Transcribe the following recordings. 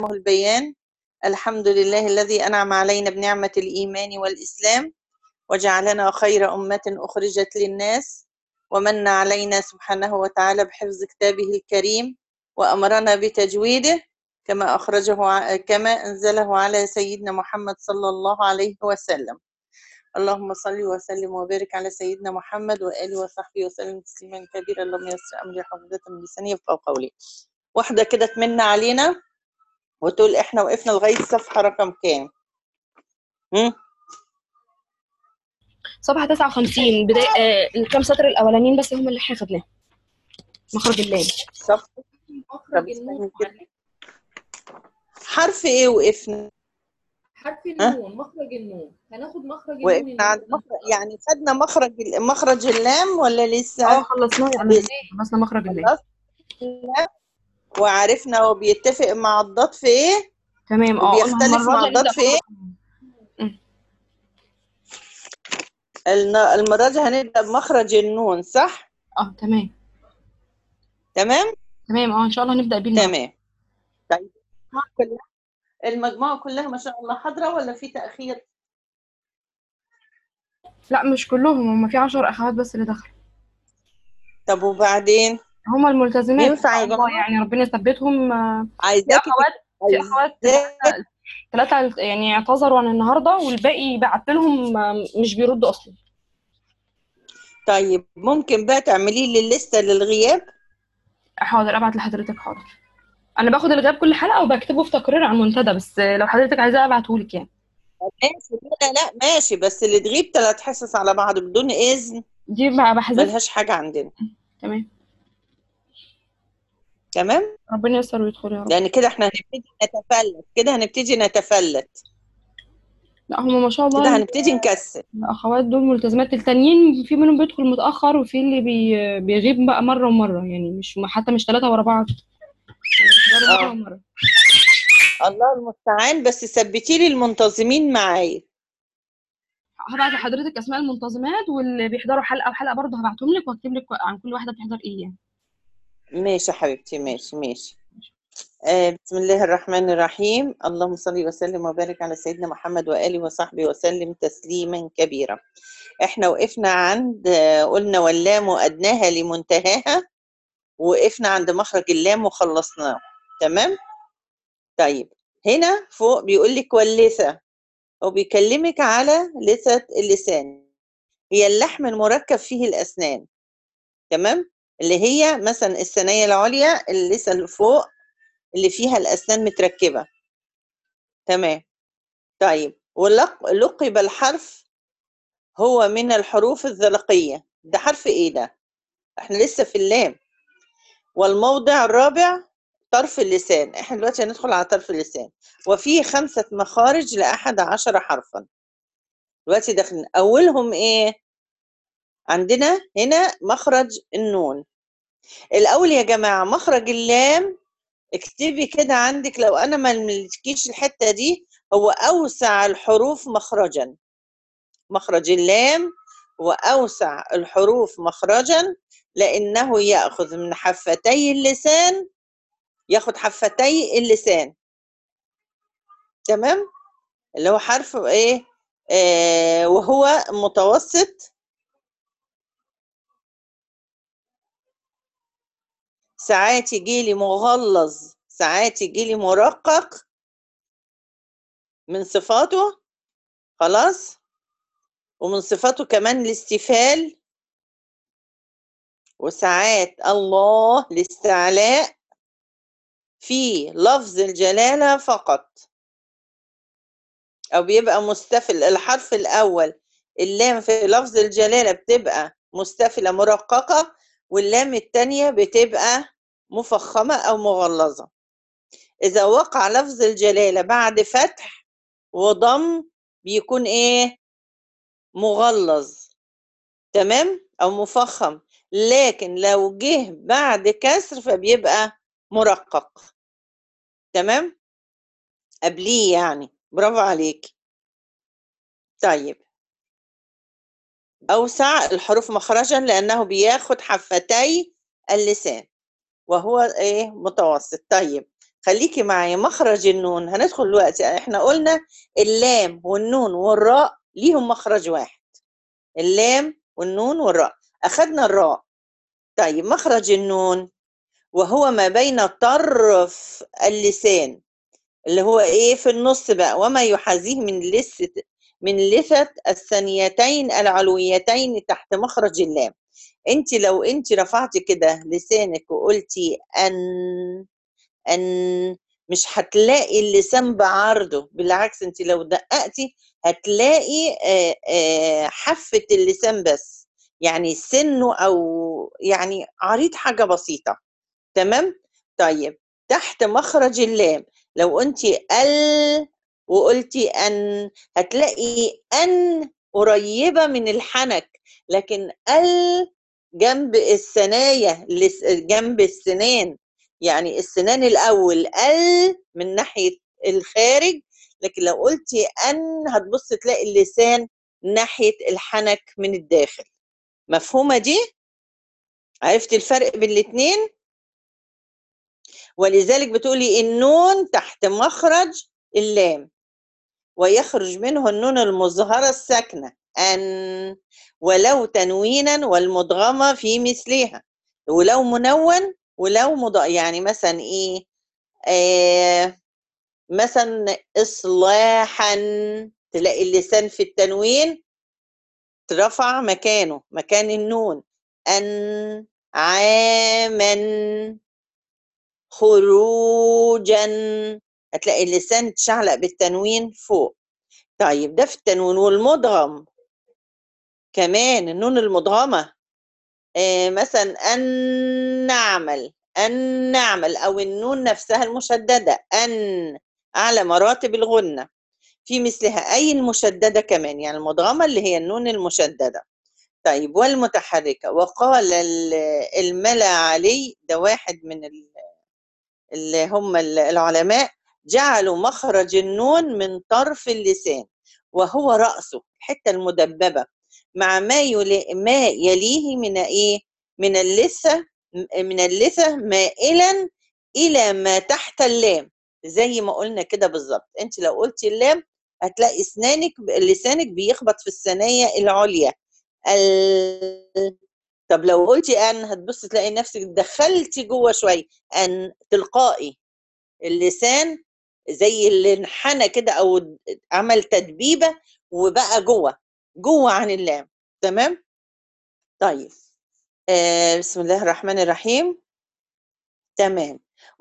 البيان الحمد لله الذي أنعم علينا بنعمة الإيمان والإسلام وجعلنا خير أمة أخرجت للناس ومن علينا سبحانه وتعالى بحفظ كتابه الكريم وأمرنا بتجويده كما أخرجه ع- كما أنزله على سيدنا محمد صلى الله عليه وسلم اللهم صل وسلم وبارك على سيدنا محمد وآله وصحبه وسلم تسليما كبيرا اللهم يسر أمري حفظة من لساني يفقهوا قولي واحدة كده تمن علينا وتقول احنا وقفنا لغاية الصفحة رقم كام؟ هم؟ صفحة 59 بداية آه الكام سطر الأولانيين بس هم اللي احنا خدناهم مخرج اللام صفحة مخرج طب النون استني كده. معلش. حرف ايه وقفنا؟ حرف النون مخرج النون هناخد مخرج النون وقفنا عند النون. مخرج يعني خدنا مخرج مخرج اللام ولا اه لسه؟ خلصناه يعني لسه. خلصنا مخرج اللام خلصنا وعرفنا هو بيتفق مع الضاد في ايه؟ تمام اه قلنا وبيختلف المرة مع دي الضاد هنبدأ في ايه؟ الن- المرة دي هنبدأ بمخرج النون صح؟ اه تمام تمام؟ تمام اه ان شاء الله هنبدأ بيه النهارده. تمام طيب المجموعة كلها المجموعة كلها ما شاء الله حاضرة ولا في تأخير؟ لا مش كلهم هم في 10 اخوات بس اللي دخلوا طب وبعدين هم الملتزمات ينفع يا إن شاء الله جماعة؟ يعني ربنا يثبتهم آه، في عايزاكي اخوات في عايزاك اخوات ثلاثة ثلاثة يعني اعتذروا عن النهارده والباقي بعت لهم آه، مش بيردوا اصلا طيب ممكن بقى تعملي لي الليستة للغياب؟ حاضر ابعت لحضرتك حاضر انا باخد الغياب كل حلقة وبكتبه في تقرير على المنتدى بس آه، لو حضرتك عايزاه ابعته لك يعني ماشي لا لا ماشي بس اللي تغيب ثلاث حصص على بعض بدون إذن دي بقى بحذف ملهاش حاجة عندنا تمام تمام؟ ربنا ييسر ويدخل يا رب لأن كده احنا هنبتدي نتفلت كده هنبتدي نتفلت لا هم ما شاء الله كده هنبتدي نكسل الاخوات دول ملتزمات التانيين في منهم بيدخل متاخر وفي اللي بي... بيغيب بقى مره ومره يعني مش حتى مش ثلاثه ورا بعض يعني بيحضروا اه مره ومره الله المستعان بس ثبتي لي المنتظمين معايا هبعت لحضرتك اسماء المنتظمات واللي بيحضروا حلقه وحلقه برضه هبعتهم لك واكتب لك عن كل واحده بتحضر ايه يعني ماشي يا حبيبتي ماشي ماشي آه بسم الله الرحمن الرحيم اللهم صل وسلم وبارك على سيدنا محمد وآله وصحبه وسلم تسليما كبيرا احنا وقفنا عند آه، قلنا واللام أدناها لمنتهاها وقفنا عند مخرج اللام وخلصناه تمام طيب هنا فوق بيقول لك واللثة هو بيكلمك على لثة اللسان هي اللحم المركب فيه الأسنان تمام اللي هي مثلا الثنايا العليا اللثة اللي فوق اللي فيها الأسنان متركبة تمام طيب ولقب الحرف هو من الحروف الذلقية ده حرف ايه ده احنا لسه في اللام والموضع الرابع طرف اللسان احنا دلوقتي هندخل على طرف اللسان وفيه خمسة مخارج لأحد عشر حرفا دلوقتي داخلين أولهم ايه عندنا هنا مخرج النون الأول يا جماعة مخرج اللام اكتبي كده عندك لو أنا ما ملكيش الحتة دي هو أوسع الحروف مخرجا مخرج اللام وأوسع الحروف مخرجا لأنه يأخذ من حفتي اللسان ياخد حفتي اللسان تمام اللي هو حرف ايه آه وهو متوسط ساعات يجي لي مغلظ ساعات يجي لي مرقق من صفاته خلاص ومن صفاته كمان الاستفال وساعات الله الاستعلاء في لفظ الجلالة فقط أو بيبقى مستفل الحرف الأول اللام في لفظ الجلالة بتبقى مستفلة مرققة واللام التانية بتبقى مفخمة أو مغلظة إذا وقع لفظ الجلالة بعد فتح وضم بيكون إيه مغلظ تمام أو مفخم لكن لو جه بعد كسر فبيبقى مرقق تمام قبليه يعني برافو عليك طيب أوسع الحروف مخرجا لأنه بياخد حفتي اللسان وهو إيه متوسط طيب خليكي معايا مخرج النون هندخل دلوقتي احنا قلنا اللام والنون والراء ليهم مخرج واحد اللام والنون والراء اخدنا الراء طيب مخرج النون وهو ما بين طرف اللسان اللي هو ايه في النص بقى وما يحاذيه من لثة من لثة الثانيتين العلويتين تحت مخرج اللام انت لو انت رفعتي كده لسانك وقلتي ان ان مش هتلاقي اللسان بعرضه بالعكس انت لو دققتي هتلاقي آه، آه، حافة اللسان بس يعني سنه او يعني عريض حاجة بسيطة تمام طيب تحت مخرج اللام لو قلتي ال وقلتي ان هتلاقي ان قريبة من الحنك لكن ال جنب الثنايا لس- جنب السنان يعني السنان الاول ال من ناحية الخارج لكن لو قلتي ان هتبص تلاقي اللسان ناحية الحنك من الداخل مفهومة دي؟ عرفتي الفرق بين الاتنين؟ ولذلك بتقولي النون تحت مخرج اللام ويخرج منه النون المظهرة الساكنة أن ولو تنوينا والمدغمة في مثلها ولو منون ولو مض... يعني مثلا إيه آه مثلا إصلاحا تلاقي اللسان في التنوين ترفع مكانه مكان النون أن عاما خروجا هتلاقي اللسان تشعلق بالتنوين فوق طيب ده في التنوين والمدغم كمان النون المدغمة آه مثلا أن نعمل أن نعمل أو النون نفسها المشددة أن أعلى مراتب الغنة في مثلها أي المشددة كمان يعني المدغمة اللي هي النون المشددة طيب والمتحركة وقال ال- الملا علي ده واحد من ال- اللي هم ال- العلماء جعلوا مخرج النون من طرف اللسان وهو رأسه الحتة المدببة مع ما يلي ما يليه من ايه من اللثة من اللثة مائلا إلى ما تحت اللام زي ما قلنا كده بالظبط انت لو قلتي اللام هتلاقي اسنانك لسانك بيخبط في الثنايا العليا ال... طب لو قلتي ان هتبص تلاقي نفسك دخلتي جوه شويه ان تلقائي اللسان زي اللي انحنى كده او عمل تدبيبه وبقى جوه جوه عن اللام تمام طيب آه بسم الله الرحمن الرحيم تمام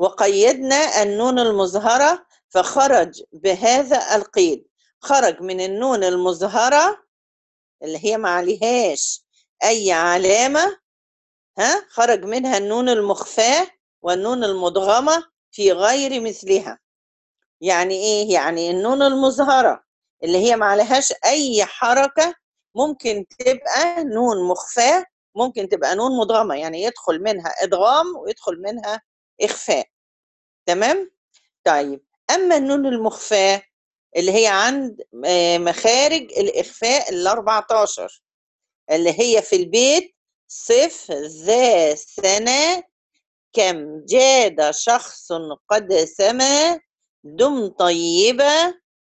وقيدنا النون المظهرة فخرج بهذا القيد خرج من النون المظهرة اللي هي ما عليهاش أي علامة ها خرج منها النون المخفاة والنون المدغمة في غير مثلها يعني إيه؟ يعني النون المظهرة اللي هي ما عليهاش أي حركة ممكن تبقى نون مخفاة ممكن تبقى نون مدغمة يعني يدخل منها إدغام ويدخل منها إخفاء تمام؟ طيب أما النون المخفاة اللي هي عند آه، مخارج الإخفاء ال 14 اللي هي في البيت صف ذا سنة كم جاد شخص قد سما دم طيبة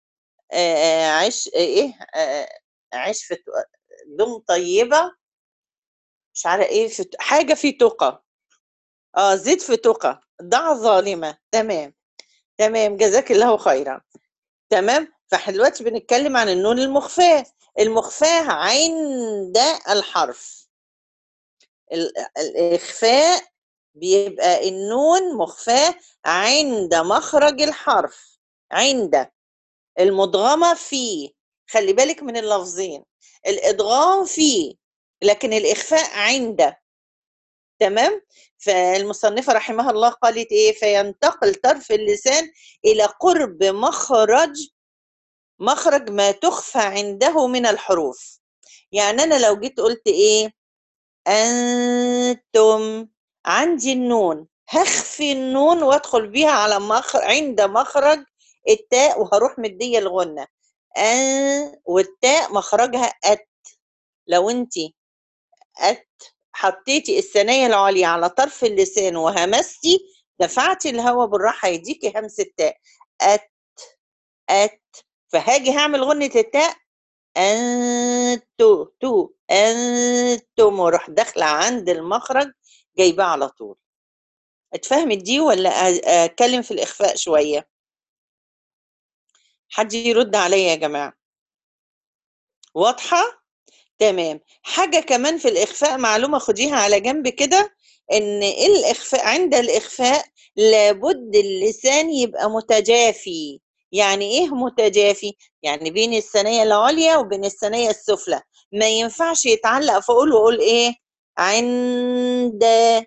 آه، عش إيه آه، عش في دم طيبة مش عارفة إيه في حاجة في تقى اه زد في تقى ضع ظالمة تمام تمام جزاك الله خيرا تمام فاحنا دلوقتي بنتكلم عن النون المخفاة المخفاة عند الحرف ال- الإخفاء بيبقى النون مخفاة عند مخرج الحرف عند المدغمة فيه خلي بالك من اللفظين الإدغام فيه لكن الإخفاء عند تمام فالمصنفة رحمها الله قالت إيه فينتقل طرف اللسان إلى قرب مخرج مخرج ما تخفى عنده من الحروف يعني أنا لو جيت قلت إيه أنتم عندي النون هخفي النون وادخل بيها على مخرج عند مخرج التاء وهروح مدية الغنة أن والتاء مخرجها أت لو انت أت حطيتي الثنايا العليا على طرف اللسان وهمستي دفعتي الهواء بالراحه يديكي همسه تاء ات ات فهاجي هعمل غنه التاء انتو تو انتم واروح داخله عند المخرج جايباه على طول اتفهمت دي ولا أ- اتكلم في الاخفاء شويه حد يرد عليا يا جماعه واضحه تمام حاجه كمان في الاخفاء معلومه خديها على جنب كده ان الاخفاء عند الاخفاء لابد اللسان يبقى متجافي يعني ايه متجافي يعني بين الثنايا العليا وبين الثنايا السفلى ما ينفعش يتعلق فاقول واقول ايه عند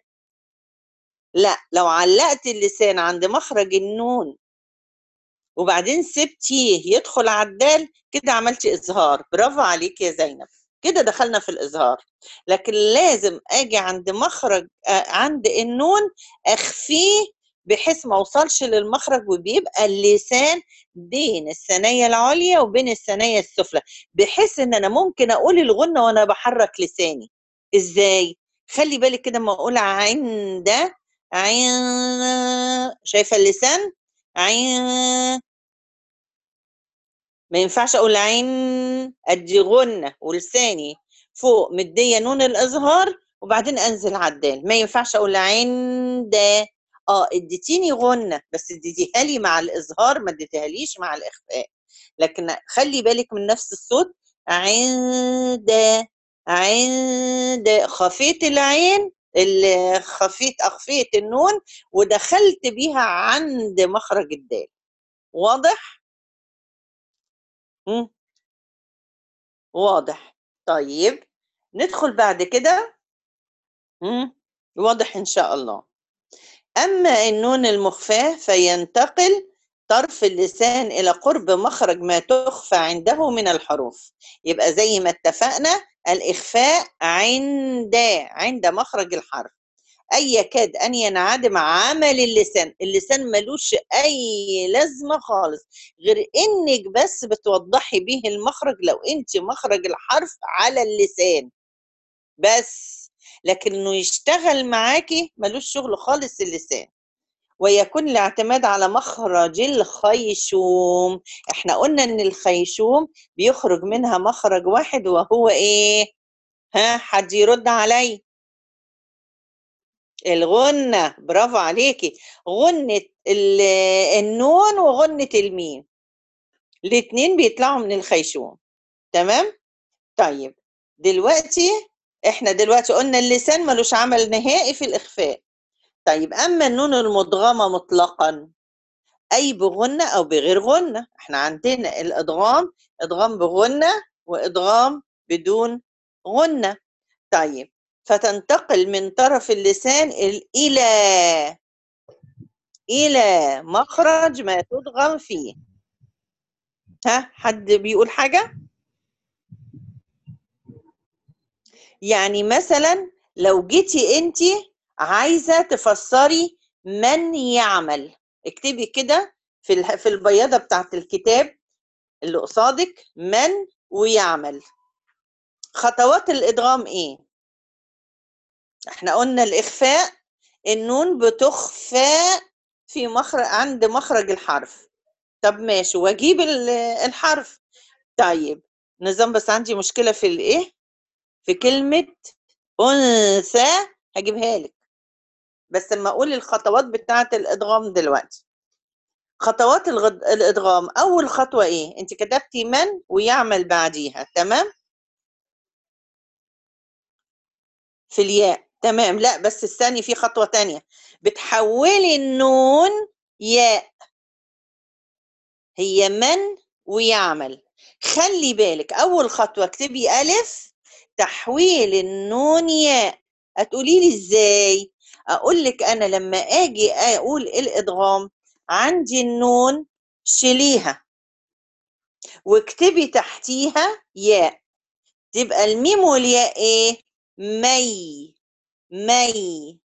لا لو علقت اللسان عند مخرج النون وبعدين سبتيه يدخل على الدال كده عملتي اظهار برافو عليك يا زينب كده دخلنا في الاظهار لكن لازم اجي عند مخرج آه، عند النون اخفيه بحيث ما اوصلش للمخرج وبيبقى اللسان بين الثنايا العليا وبين الثنايا السفلى بحيث ان انا ممكن اقول الغنه وانا بحرك لساني ازاي خلي بالك كده ما اقول عند عين شايفه اللسان عين ما ينفعش اقول عين ادي غنه ولساني فوق مديه نون الاظهار وبعدين انزل على الدال ما ينفعش اقول عند اه اديتيني غنه بس اديتيها لي مع الاظهار ما اديتيهاليش مع الاخفاء لكن خلي بالك من نفس الصوت عند عند خفيت العين ال- خفيت اخفيت النون ودخلت بيها عند مخرج الدال واضح مم. واضح طيب ندخل بعد كده مم. واضح إن شاء الله أما النون المخفاة فينتقل طرف اللسان إلى قرب مخرج ما تخفى عنده من الحروف يبقى زي ما اتفقنا الإخفاء عند عند مخرج الحرف أي يكاد أن ينعدم عمل اللسان اللسان ملوش أي لازمة خالص غير إنك بس بتوضحي به المخرج لو أنت مخرج الحرف على اللسان بس لكن إنه يشتغل معاكي ملوش شغل خالص اللسان ويكون الاعتماد على مخرج الخيشوم احنا قلنا ان الخيشوم بيخرج منها مخرج واحد وهو ايه ها حد يرد علي الغنة برافو عليكي غنة ال- النون وغنة الميم الاتنين بيطلعوا من الخيشوم تمام طيب دلوقتي احنا دلوقتي قلنا اللسان ملوش عمل نهائي في الإخفاء طيب أما النون المدغمة مطلقا أي بغنة أو بغير غنة احنا عندنا الإدغام إدغام بغنة وإدغام بدون غنة طيب فتنتقل من طرف اللسان ال- إلى إلى مخرج ما تدغم فيه ها حد بيقول حاجة؟ يعني مثلا لو جيتي انت عايزة تفسري من يعمل اكتبي كده في الح- في البياضة بتاعت الكتاب اللي قصادك من ويعمل خطوات الإدغام ايه؟ احنا قلنا الإخفاء النون بتخفى في مخرج عند مخرج الحرف طب ماشي واجيب ال- الحرف طيب نظام بس عندي مشكلة في الايه في كلمة أنثى هجيبها لك بس لما أقول الخطوات بتاعة الإدغام دلوقتي خطوات الغد... الإدغام أول خطوة إيه؟ أنت كتبتي من ويعمل بعديها تمام؟ في الياء تمام لا بس استني في خطوة تانية بتحولي النون ياء هي من ويعمل خلي بالك أول خطوة اكتبي ألف تحويل النون ياء هتقولي لي ازاي اقول لك انا لما اجي اقول الادغام عندي النون شيليها واكتبي تحتيها ياء تبقى الميم والياء ايه مي مي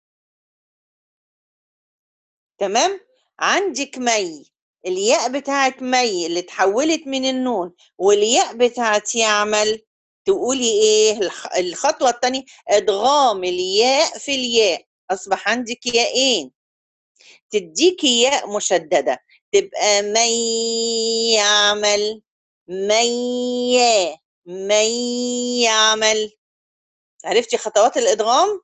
تمام عندك مي الياء بتاعت مي اللي اتحولت من النون والياء بتاعت يعمل تقولي ايه الخ- الخطوة التانية ادغام الياء في الياء اصبح عندك ياءين تديكي ياء مشددة تبقى من يعمل من يا من يعمل عرفتي خطوات الإدغام؟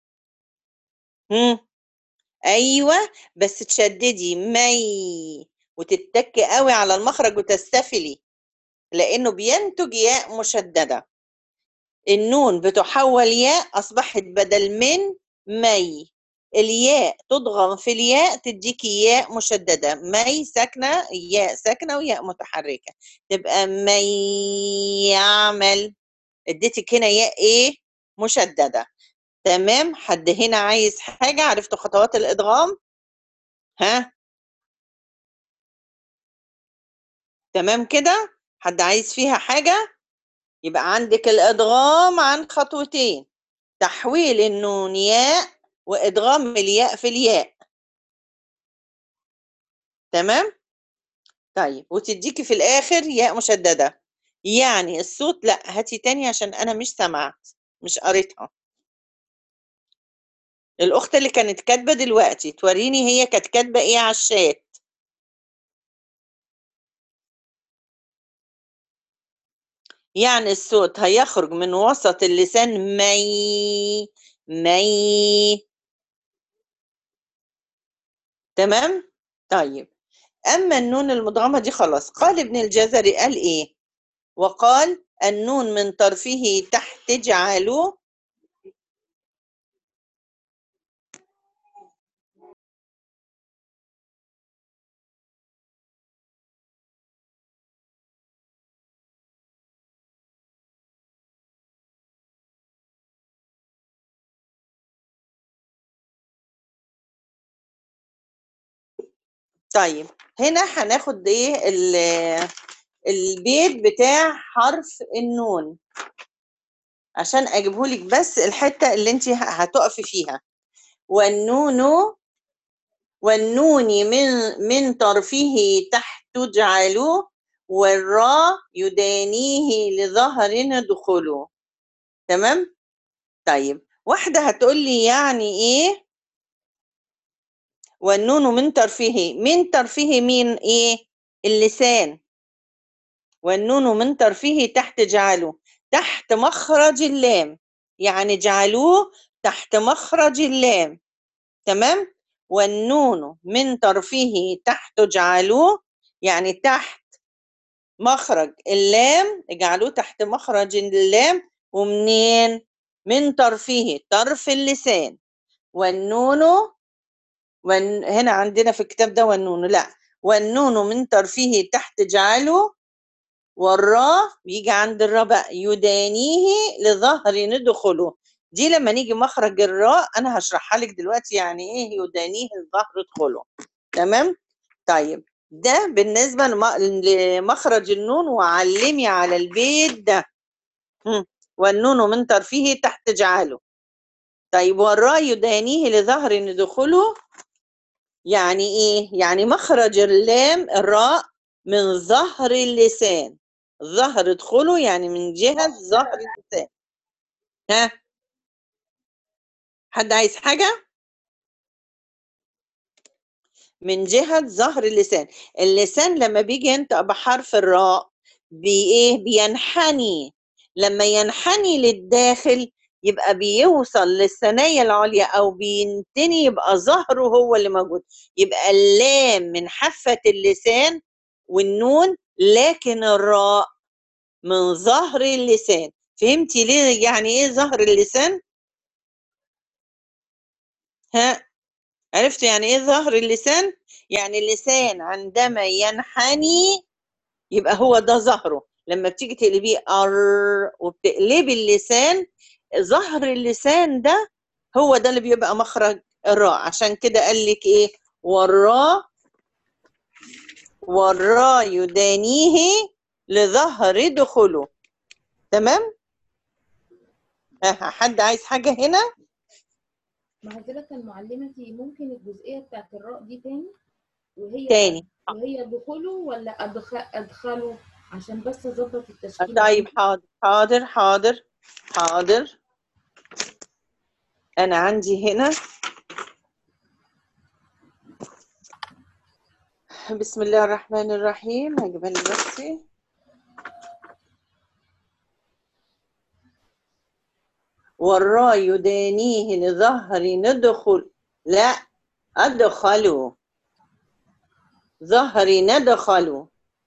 هم. أيوة بس تشددي مي وتتكي قوي على المخرج وتستفلي لأنه بينتج ياء مشددة النون بتحول ياء أصبحت بدل من مي الياء تضغم في الياء تديكي ياء مشددة مي ساكنة ياء ساكنة وياء متحركة تبقى مي يعمل اديتك هنا ياء ايه مشددة تمام حد هنا عايز حاجة عرفتوا خطوات الإدغام ها تمام كده حد عايز فيها حاجة يبقى عندك الإدغام عن خطوتين تحويل النون ياء وإدغام الياء في الياء تمام طيب وتديكي في الآخر ياء مشددة يعني الصوت لا هاتي تاني عشان أنا مش سمعت مش قريتها الأخت اللي كانت كاتبة دلوقتي توريني هي كانت كاتبة إيه على الشات يعني الصوت هيخرج من وسط اللسان مي مي تمام طيب أما النون المدغمة دي خلاص قال ابن الجزري قال إيه وقال النون من طرفه تحت جعلوه طيب هنا هناخد ايه ال- البيت بتاع حرف النون عشان اجيبهولك بس الحته اللي انت هتقفي فيها والنون والنون من من طرفه تحت جعلوه والراء يدانيه لظهر ادخلوا تمام طيب واحده هتقول لي يعني ايه والنون من طرفه من طرفه مين ايه اللسان والنون من طرفه تحت جعله تحت مخرج اللام يعني جعلوه تحت مخرج اللام تمام والنون من طرفه تحت جعلوه يعني تحت مخرج اللام اجعلوه تحت مخرج اللام ومنين من طرفه طرف اللسان والنون ون... هنا عندنا في الكتاب ده والنون لا والنون من طرفه تحت جعله والراء بيجي عند الراء بقى يدانيه لظهر ندخله دي لما نيجي مخرج الراء انا هشرحها لك دلوقتي يعني ايه يدانيه لظهر ادخله تمام طيب ده بالنسبه لم- لمخرج النون وعلمي على البيت ده هم. والنون من طرفه تحت جعله طيب والراء يدانيه لظهر ندخله يعني ايه يعني مخرج اللام الراء من ظهر اللسان ظهر ادخله يعني من جهة ظهر اللسان ها حد عايز حاجة من جهة ظهر اللسان اللسان لما بيجي ينطق بحرف الراء بإيه بينحني لما ينحني للداخل يبقى بيوصل للثنايا العليا أو بينتني يبقى ظهره هو اللي موجود يبقى اللام من حافة اللسان والنون لكن الراء من ظهر اللسان فهمتي ليه يعني ايه ظهر اللسان ها عرفتوا يعني ايه ظهر اللسان يعني اللسان عندما ينحني يبقى هو ده ظهره لما بتيجي تقلبيه ار وبتقلبي اللسان ظهر اللسان ده هو ده اللي بيبقى مخرج الراء عشان كده قال لك ايه والراء والراء يدانيه لظهر دخوله تمام ها حد عايز حاجة هنا معذرة معلمتي ممكن الجزئية بتاعت الراء دي تاني وهي تاني وهي دخوله ولا أدخ... أدخله عشان بس أظبط التشكيل طيب حاضر حاضر حاضر حاضر أنا عندي هنا بسم الله الرحمن الرحيم هجيبها لي بس والراء يدانيه لظهر ندخل لا أدخلوا ظهر ندخلوا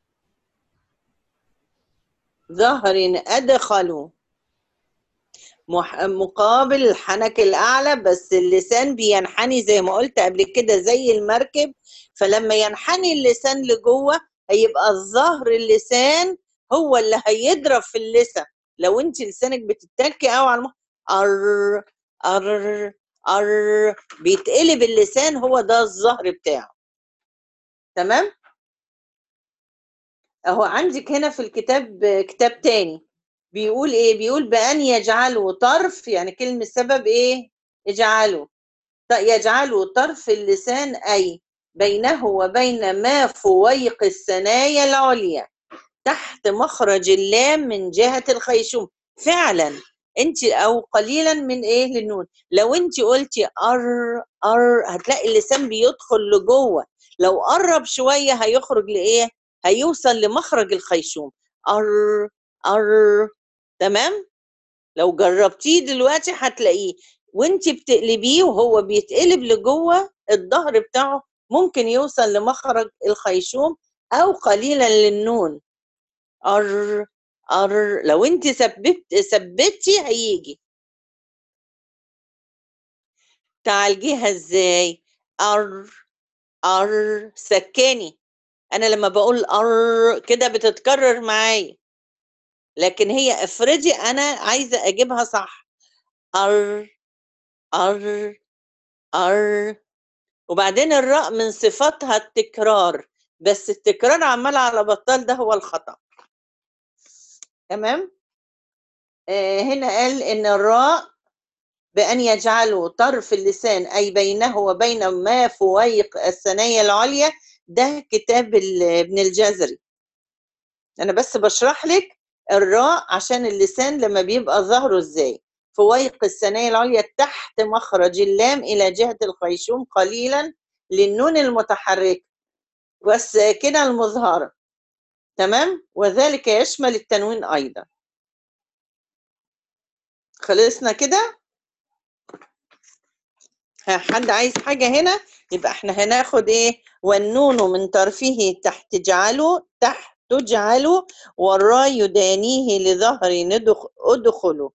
ظهر أدخلوا مح- مقابل الحنك الأعلى بس اللسان بينحني زي ما قلت قبل كده زي المركب فلما ينحني اللسان لجوه هيبقى الظهر اللسان هو اللي هيضرب في اللسان لو انت لسانك بتتكي قوي على المخ ار ار ار بيتقلب اللسان هو ده الظهر بتاعه تمام اهو عندك هنا في الكتاب كتاب تاني بيقول ايه بيقول بأن يجعلوا طرف يعني كلمة سبب ايه اجعلوا ط- يجعلوا طرف اللسان اي بينه وبين ما فويق الثنايا العليا تحت مخرج اللام من جهة الخيشوم فعلا انت او قليلا من ايه للنون لو انت قلتي ار ار هتلاقي اللسان بيدخل لجوه لو قرب شوية هيخرج لايه هيوصل لمخرج الخيشوم ار ار تمام لو جربتيه دلوقتي هتلاقيه وانت بتقلبيه وهو بيتقلب لجوه الظهر بتاعه ممكن يوصل لمخرج الخيشوم او قليلا للنون ار ار لو انت ثبت ثبتي هيجي تعالجيها ازاي ار ار سكاني انا لما بقول ار كده بتتكرر معايا لكن هي افرضي انا عايزه اجيبها صح ار ار ار وبعدين الراء من صفاتها التكرار بس التكرار عمال على بطال ده هو الخطأ تمام آه هنا قال ان الراء بأن يجعلوا طرف اللسان أي بينه وبين ما فويق الثنايا العليا ده كتاب ال- ابن الجزري أنا بس بشرح لك الراء عشان اللسان لما بيبقى ظهره ازاي فويق الثنايا العليا تحت مخرج اللام إلى جهة الخيشوم قليلا للنون المتحركة والساكنة المظهرة تمام وذلك يشمل التنوين أيضا خلصنا كده ها، حد عايز حاجة هنا يبقى احنا هناخد ايه والنون من طرفه تحت جعله تحت تجعله والراء يدانيه لظهر ندخ ادخلوا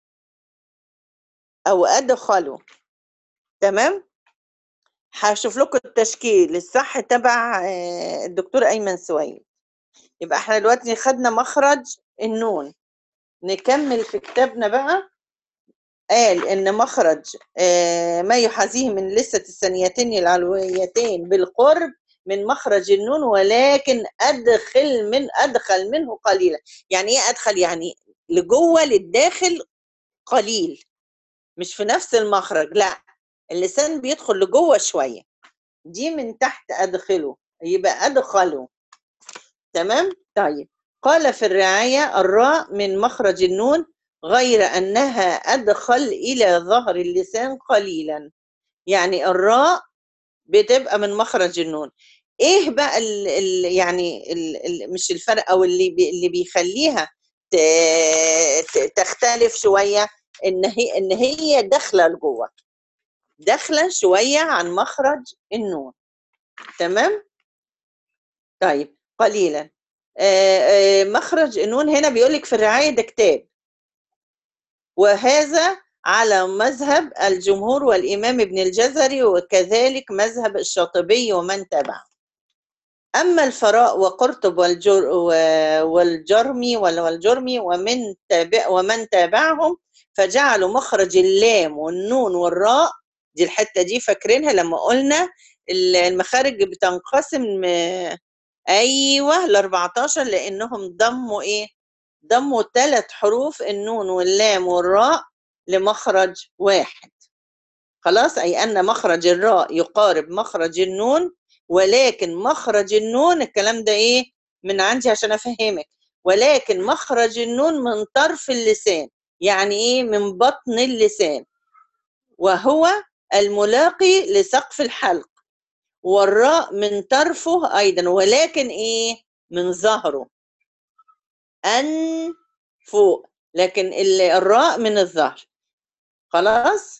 او ادخلوا تمام هشوف لكم التشكيل الصح تبع آه، الدكتور ايمن سويد يبقى احنا دلوقتي خدنا مخرج النون نكمل في كتابنا بقى قال ان مخرج آه، ما يحاذيه من لسة الثنيتين العلويتين بالقرب من مخرج النون ولكن ادخل من ادخل منه قليلا يعني ايه ادخل يعني لجوه للداخل قليل مش في نفس المخرج لا اللسان بيدخل لجوه شويه دي من تحت ادخله يبقى ادخله تمام طيب قال في الرعايه الراء من مخرج النون غير انها ادخل الى ظهر اللسان قليلا يعني الراء بتبقى من مخرج النون ايه بقى ال ال يعني ال ال مش الفرق او اللي بي اللي بيخليها ت- ت- تختلف شويه ان هي ان هي داخله لجوه داخله شويه عن مخرج النون تمام طيب قليلا آه، آه، مخرج النون هنا بيقول لك في الرعايه ده كتاب وهذا على مذهب الجمهور والإمام ابن الجزري وكذلك مذهب الشاطبي ومن تبعه أما الفراء وقرطب والجر و- والجرمي ولا والجرمي ومن تابع ومن تابعهم فجعلوا مخرج اللام والنون والراء دي الحتة دي فاكرينها لما قلنا ال- المخارج بتنقسم آه، أيوه ل 14 لأنهم ضموا إيه؟ ضموا ثلاث حروف النون واللام والراء لمخرج واحد خلاص أي أن مخرج الراء يقارب مخرج النون ولكن مخرج النون الكلام ده إيه من عندي عشان أفهمك ولكن مخرج النون من طرف اللسان يعني إيه من بطن اللسان وهو الملاقي لسقف الحلق والراء من طرفه أيضا ولكن إيه من ظهره أن فوق لكن ال- الراء من الظهر خلاص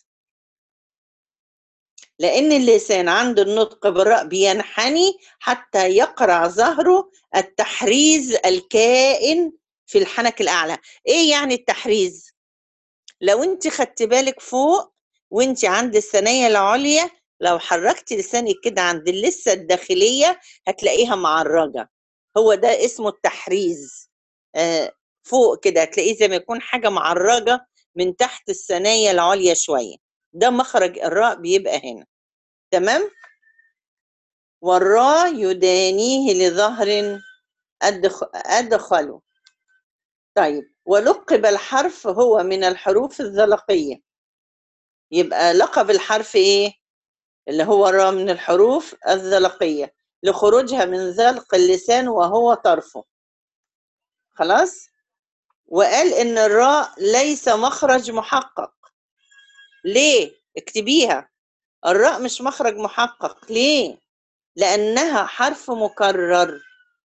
لأن اللسان عند النطق بالراء بينحني حتى يقرع ظهره التحريز الكائن في الحنك الأعلى إيه يعني التحريز؟ لو أنت خدت بالك فوق وأنت عند الثنايا العليا لو حركتي لسانك كده عند اللثة الداخلية هتلاقيها معرجة هو ده اسمه التحريز آه فوق كده هتلاقيه زي ما يكون حاجة معرجة من تحت الثنايا العليا شوية ده مخرج الراء بيبقى هنا تمام والراء يدانيه لظهر أدخ... أدخله طيب ولقب الحرف هو من الحروف الزلقية يبقى لقب الحرف إيه اللي هو الراء من الحروف الزلقية لخروجها من زلق اللسان وهو طرفه خلاص وقال إن الراء ليس مخرج محقق ليه اكتبيها الراء مش مخرج محقق ليه لأنها حرف مكرر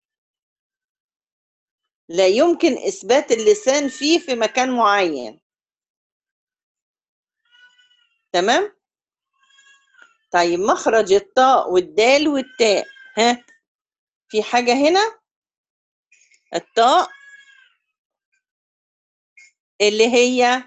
لا يمكن إثبات اللسان فيه في مكان معين تمام طيب مخرج الطاء والدال والتاء ها في حاجة هنا الطاء اللي هي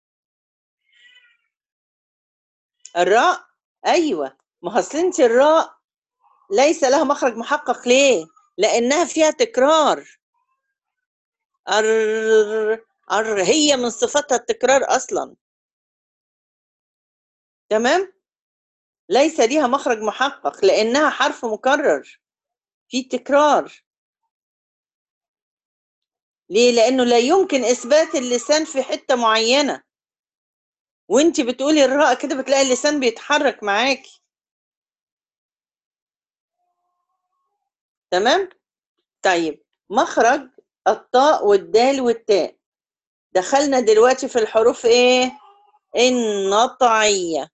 الراء أيوة ما أصل أنت الراء ليس لها مخرج محقق ليه؟ لأنها فيها تكرار أر... أر... هي من صفاتها التكرار أصلا تمام؟ ليس ليها مخرج محقق لأنها حرف مكرر في تكرار ليه؟ لأنه لا يمكن إثبات اللسان في حتة معينة وانت بتقولي الراء كده بتلاقي اللسان بيتحرك معاكي تمام؟ طيب مخرج الطاء والدال والتاء دخلنا دلوقتي في الحروف ايه؟ النطعية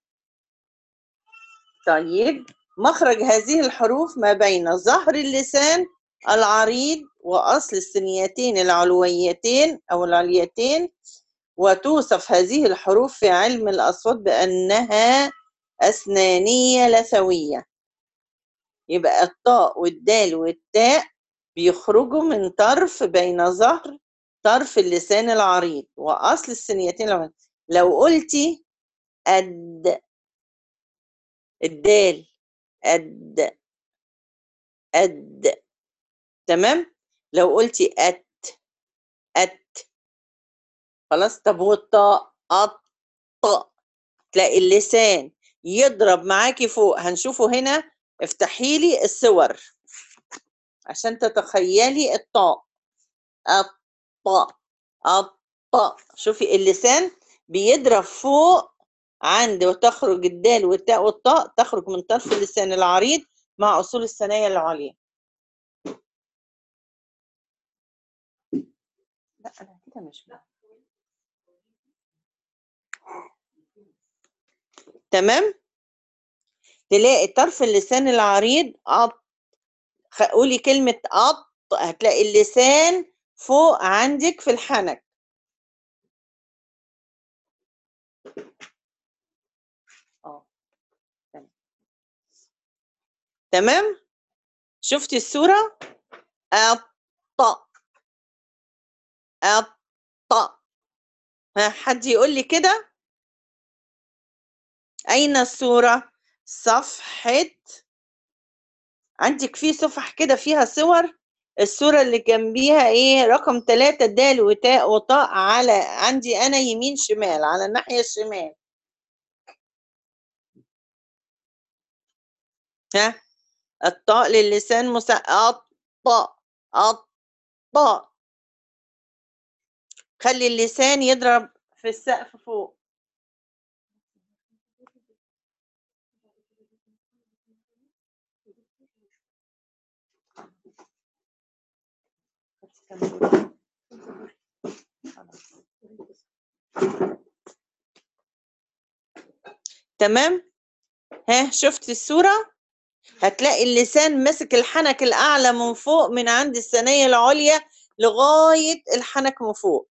طيب مخرج هذه الحروف ما بين ظهر اللسان العريض وأصل الثنيتين العلويتين أو العليتين وتوصف هذه الحروف في علم الأصوات بأنها أسنانية لثوية يبقى الطاء والدال والتاء بيخرجوا من طرف بين ظهر طرف اللسان العريض وأصل الثنيتين العلويتين لو قلتي أد الدال أد أد تمام لو قلتي أت أت خلاص طب والطاء أط تلاقي اللسان يضرب معاكي فوق هنشوفه هنا افتحي لي الصور عشان تتخيلي الطاء الطاء الطاء شوفي اللسان بيضرب فوق عند وتخرج الدال والتاء والطاء تخرج من طرف اللسان العريض مع أصول الثنايا العليا لا أنا كده مش بقى. تمام تلاقي طرف اللسان العريض أط خ- قولي كلمة أط هتلاقي اللسان فوق عندك في الحنك اه تمام. تمام شفتي الصورة أط أط ها حد يقول لي كده أين الصورة صفحة عندك في صفح كده فيها صور الصورة اللي جنبيها ايه رقم ثلاثة دال وتاء وطاء على عندي انا يمين شمال على الناحية الشمال ها الطاء للسان مسا الطاء الطاء خلي اللسان يضرب في السقف فوق تمام ها شفت الصورة هتلاقي اللسان ماسك الحنك الأعلى من فوق من عند الثنايا العليا لغاية الحنك من فوق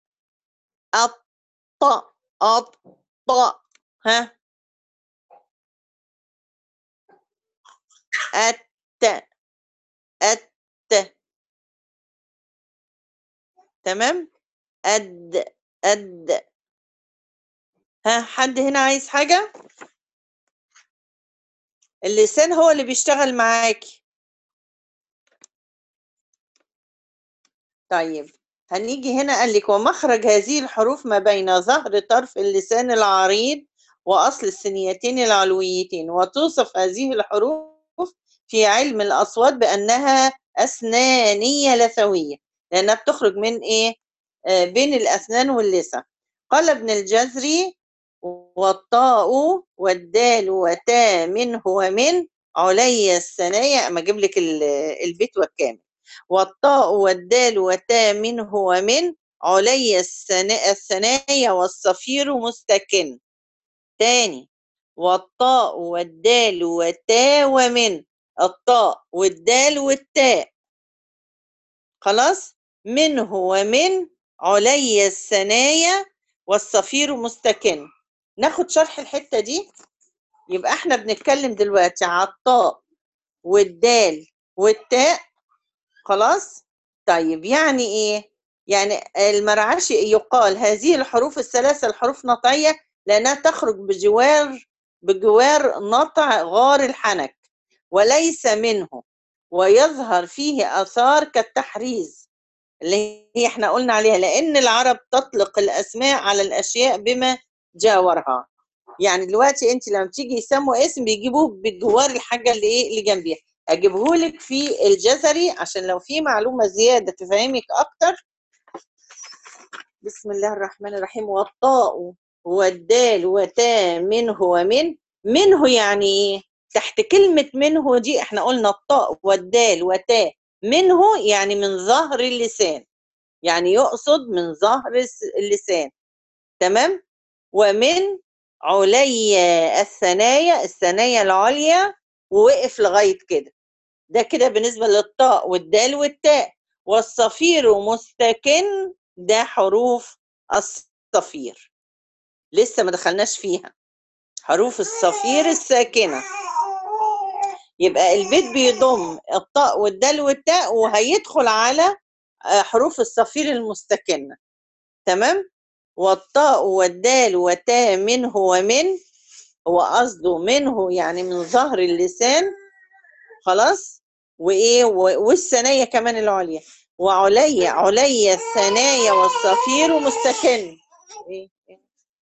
الط الط ها الت الت تمام أد أد ها حد هنا عايز حاجة اللسان هو اللي بيشتغل معاكي طيب هنيجي هنا قال لك ومخرج هذه الحروف ما بين ظهر طرف اللسان العريض وأصل الثنيتين العلويتين وتوصف هذه الحروف في علم الأصوات بأنها أسنانية لثوية لأنها بتخرج من إيه؟ آه بين الأسنان واللسان قال ابن الجزري والطاء والدال وتا منه ومن علي الثنايا أما أجيب لك ال- البيت والكامل والطاء والدال وتا منه ومن علي الثنا- الثنايا والصفير مستكن تاني والطاء والدال وتا ومن الطاء والدال والتاء خلاص منه ومن علي الثنايا والصفير مستكن ناخد شرح الحتة دي يبقى احنا بنتكلم دلوقتي على الطاء والدال والتاء خلاص طيب يعني ايه يعني المرعشي يقال هذه الحروف الثلاثة الحروف نطعية لأنها تخرج بجوار بجوار نطع غار الحنك وليس منه ويظهر فيه آثار كالتحريز اللي هي احنا قلنا عليها لأن العرب تطلق الأسماء على الأشياء بما جاورها يعني دلوقتي انت لما تيجي يسموا اسم بيجيبوه بجوار الحاجة اللي ايه اللي جنبيها اجيبه لك في الجزري عشان لو في معلومة زيادة تفهمك اكتر بسم الله الرحمن الرحيم والطاء والدال وتا منه ومن منه يعني ايه تحت كلمة منه دي احنا قلنا الطاء والدال وتا منه يعني من ظهر اللسان يعني يقصد من ظهر الس- اللسان تمام ومن علي الثنايا الثنايا العليا ووقف لغاية كده ده كده بالنسبة للطاء والدال والتاء والصفير مستكن ده حروف الصفير لسه ما دخلناش فيها حروف الصفير الساكنة يبقى البيت بيضم الطاء والدال والتاء وهيدخل على آه، حروف الصفير المستكنة تمام والطاء والدال وتا منه ومن هو قصده منه يعني من ظهر اللسان خلاص وايه و- والثنايا كمان العليا وعلي علي الثنايا والصفير مستكن إيه؟ إيه؟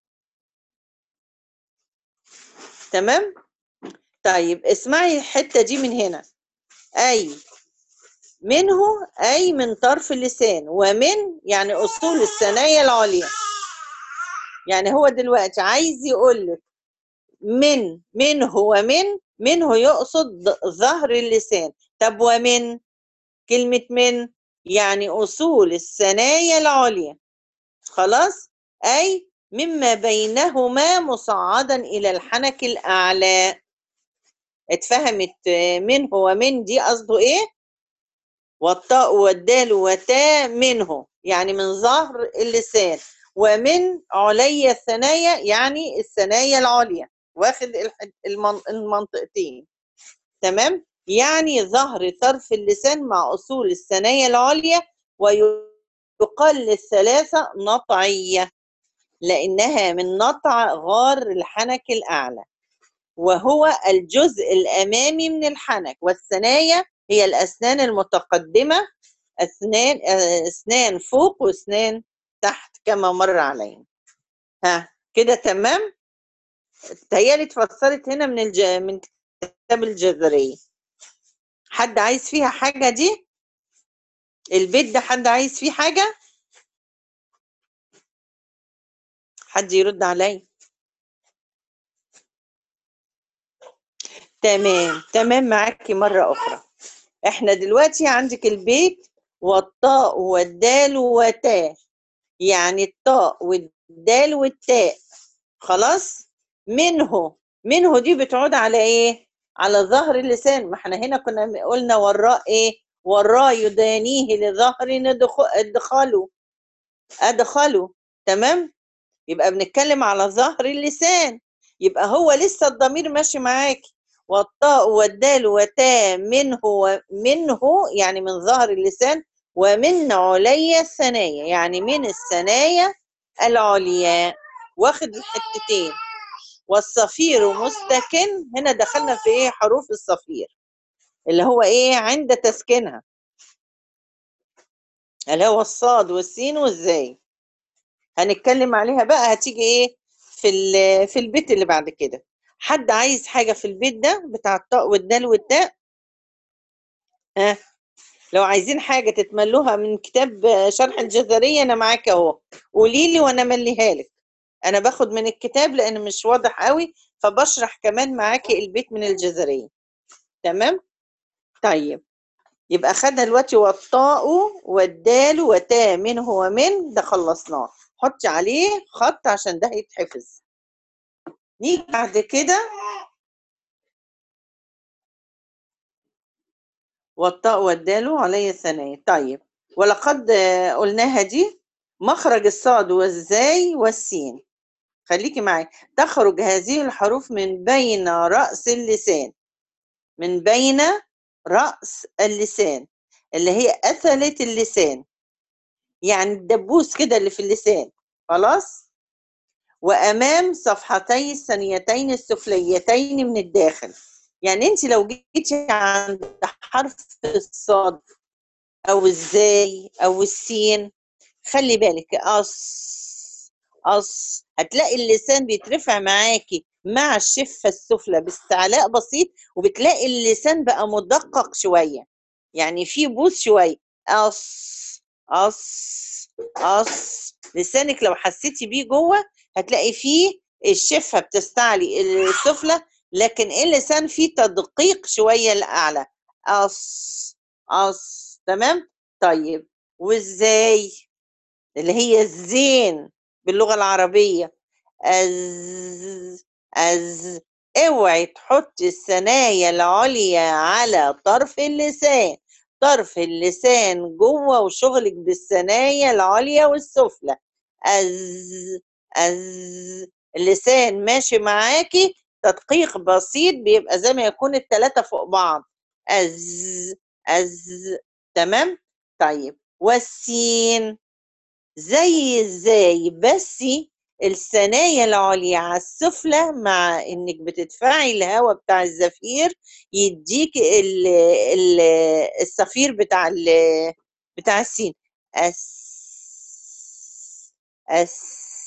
تمام طيب اسمعي الحتة دي من هنا أي منه أي من طرف اللسان ومن يعني أصول الثنايا العليا يعني هو دلوقتي عايز يقول لك من منه ومن منه يقصد ظهر اللسان طب ومن كلمة من يعني أصول الثنايا العليا خلاص أي مما بينهما مصعدا إلى الحنك الأعلى اتفهمت آه، منه ومن دي قصده إيه والطاء والدال وتا منه يعني من ظهر اللسان ومن علي الثنايا يعني الثنايا العليا واخد الح- المن- المنطقتين تمام يعني ظهر طرف اللسان مع أصول الثنايا العليا ويقال للثلاثة نطعية لأنها من نطع غار الحنك الأعلى وهو الجزء الأمامي من الحنك والثنايا هي الأسنان المتقدمة أسنان آه، أسنان فوق وأسنان تحت كما مر علينا ها كده تمام تهيألي اتفسرت هنا من الج... من كتاب الجزرية حد عايز فيها حاجة دي البيت ده حد عايز فيه حاجة حد يرد عليا تمام تمام معاكي مرة أخرى احنا دلوقتي عندك البيت والطاء والدال وتاء يعني الطاء والدال والتاء خلاص منه منه دي بتعود على ايه على ظهر اللسان ما احنا هنا كنا قلنا والراء ايه والراء يدانيه لظهر ندخ- ادخله ادخله تمام يبقى بنتكلم على ظهر اللسان يبقى هو لسه الضمير ماشي معاكي والطاء والدال وتاء منه ومنه يعني من ظهر اللسان ومن علي الثنايا يعني من الثنايا العليا واخد الحتتين والصفير مستكن هنا دخلنا في ايه حروف الصفير اللي هو ايه عند تسكينها اللي هو الصاد والسين والزاي هنتكلم عليها بقى هتيجي ايه في ال- في البيت اللي بعد كده حد عايز حاجه في البيت ده بتاع الطاء والدال والتاء ها لو عايزين حاجه تتملوها من كتاب شرح الجزريه انا معاك اهو قولي لي وانا امليها لك انا باخد من الكتاب لان مش واضح قوي فبشرح كمان معاكي البيت من الجزريه تمام طيب يبقى خدنا دلوقتي والطاء والدال وتاء منه ومن ده خلصناه حطي عليه خط عشان ده هيتحفظ نيجي بعد كده والطاء والدال علي الثنايا طيب ولقد آه، قلناها دي مخرج الصاد والزاي والسين خليكي معايا تخرج هذه الحروف من بين رأس اللسان من بين رأس اللسان اللي هي أثلة اللسان يعني الدبوس كده اللي في اللسان خلاص وأمام صفحتي الثنيتين السفليتين من الداخل يعني انت لو جيتي عند حرف الصاد او الزاي او السين خلي بالك أص أص هتلاقي اللسان بيترفع معاكي مع الشفة السفلى باستعلاء بسيط وبتلاقي اللسان بقى مدقق شوية يعني في بوس شوية أص أص أص لسانك لو حسيتي بيه جوه هتلاقي فيه الشفة بتستعلي السفلى لكن اللسان فيه تدقيق شوية لأعلى أص أص تمام طيب وازاي اللي هي الزين باللغة العربية أز أز اوعي تحطي الثنايا العليا على طرف اللسان طرف اللسان جوه وشغلك بالثنايا العليا والسفلى أز أز اللسان ماشي معاكي تدقيق بسيط بيبقى زي ما يكون التلاتة فوق بعض أز أز تمام طيب والسين زي ازاي بس الثنايا العليا على السفلى مع انك بتدفعي الهواء بتاع الزفير يديك ال ال الصفير بتاع ال بتاع السين اس اس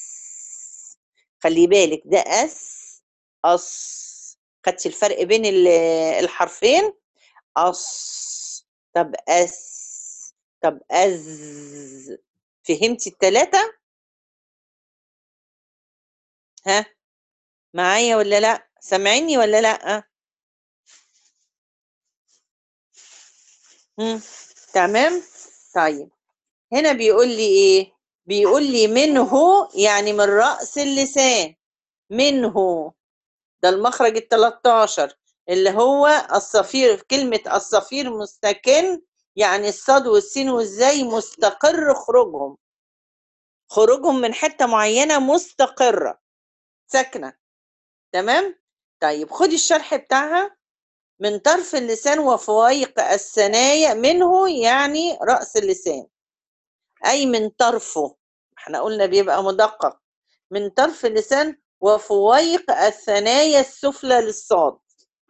خلي بالك ده اس اس خدتي الفرق بين ال- الحرفين اس طب اس طب از فهمتي التلاتة ها معايا ولا لا سامعيني ولا لا مم. تمام طيب هنا بيقول لي ايه بيقول لي منه يعني من رأس اللسان منه ده المخرج ال 13 اللي هو الصفير كلمة الصفير مستكن يعني الصاد والسين والزاي مستقر خروجهم خروجهم من حتة معينة مستقرة ساكنة تمام طيب خدي الشرح بتاعها من طرف اللسان وفوائق الثنايا منه يعني رأس اللسان أي من طرفه احنا قلنا بيبقى مدقق من طرف اللسان وفوائق الثنايا السفلى للصاد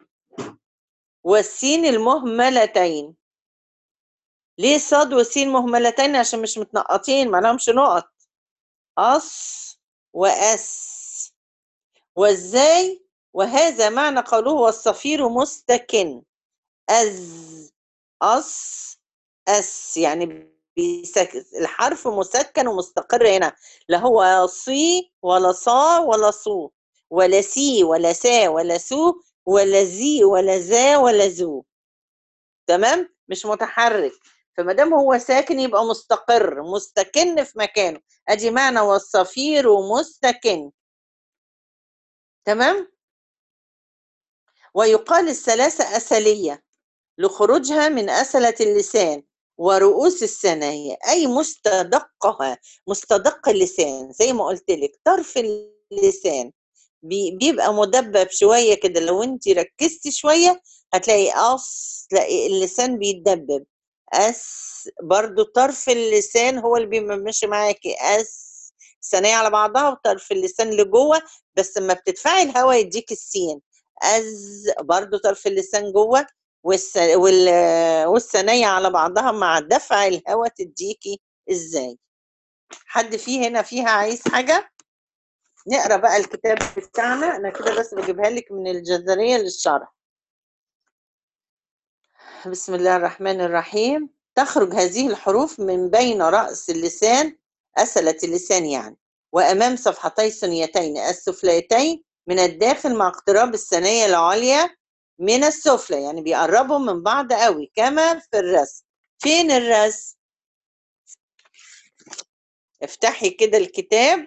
والسين المهملتين ليه صاد والسين مهملتين عشان مش متنقطين ما لهمش نقط أص وأس وازاي وهذا معنى قوله والصفير مستكن أز أص أس يعني بيسك... الحرف مسكن ومستقر هنا لا هو صي ولا صا ولا صو ولا سي ولا سا ولا سو ولا زي ولا زا ولا زو تمام مش متحرك فما دام هو ساكن يبقى مستقر مستكن في مكانه ادي معنى والصفير مستكن تمام ويقال الثلاثة أسلية لخروجها من أسلة اللسان ورؤوس الثنايا أي مستدقها مستدق اللسان زي ما قلت لك طرف اللسان بي- بيبقى مدبب شوية كده لو انت ركزتي شوية هتلاقي أص تلاقي اللسان بيتدبب أس برضو طرف اللسان هو اللي بيبقى ماشي معاكي أس ثنايا على بعضها وطرف اللسان لجوه بس لما بتدفعي الهواء يديك السين أز برضو طرف اللسان جوه والس... وال... والثنايا على بعضها مع دفع الهواء تديكي ازاي حد فيه هنا فيها عايز حاجة نقرا بقى الكتاب بتاعنا انا كده بس بجيبها لك من الجزرية للشرح بسم الله الرحمن الرحيم تخرج هذه الحروف من بين رأس اللسان أسلة اللسان يعني وأمام صفحتي الثنيتين السفليتين من الداخل مع اقتراب الثنايا العليا من السفلى يعني بيقربوا من بعض قوي كما في الرسم فين الرسم افتحي كده الكتاب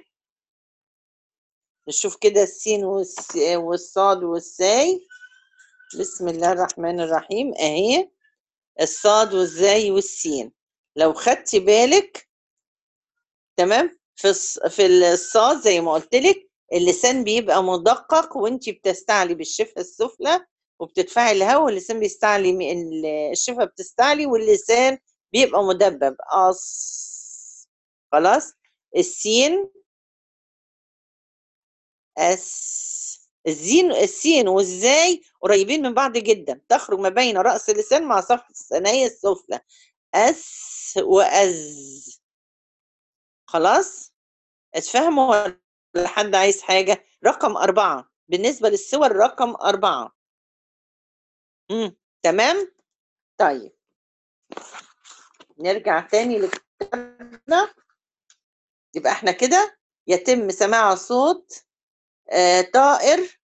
نشوف كده السين والس- والصاد والساي بسم الله الرحمن الرحيم اهي الصاد والزاي والسين لو خدتي بالك تمام في الص- في الصاد زي ما قلت لك اللسان بيبقى مدقق وانت بتستعلي بالشفه السفلى وبتدفعي الهواء واللسان بيستعلي م- ال- الشفه بتستعلي واللسان بيبقى مدبب أص خلاص السين أس الزين السين والزاي قريبين من بعض جدا تخرج ما بين رأس اللسان مع صفحة الثنايا السفلى أس وأز خلاص اتفهموا ولا حد عايز حاجة رقم أربعة بالنسبة للصور رقم أربعة مم. تمام طيب نرجع تاني لكتابنا يبقى احنا كده يتم سماع صوت آه طائر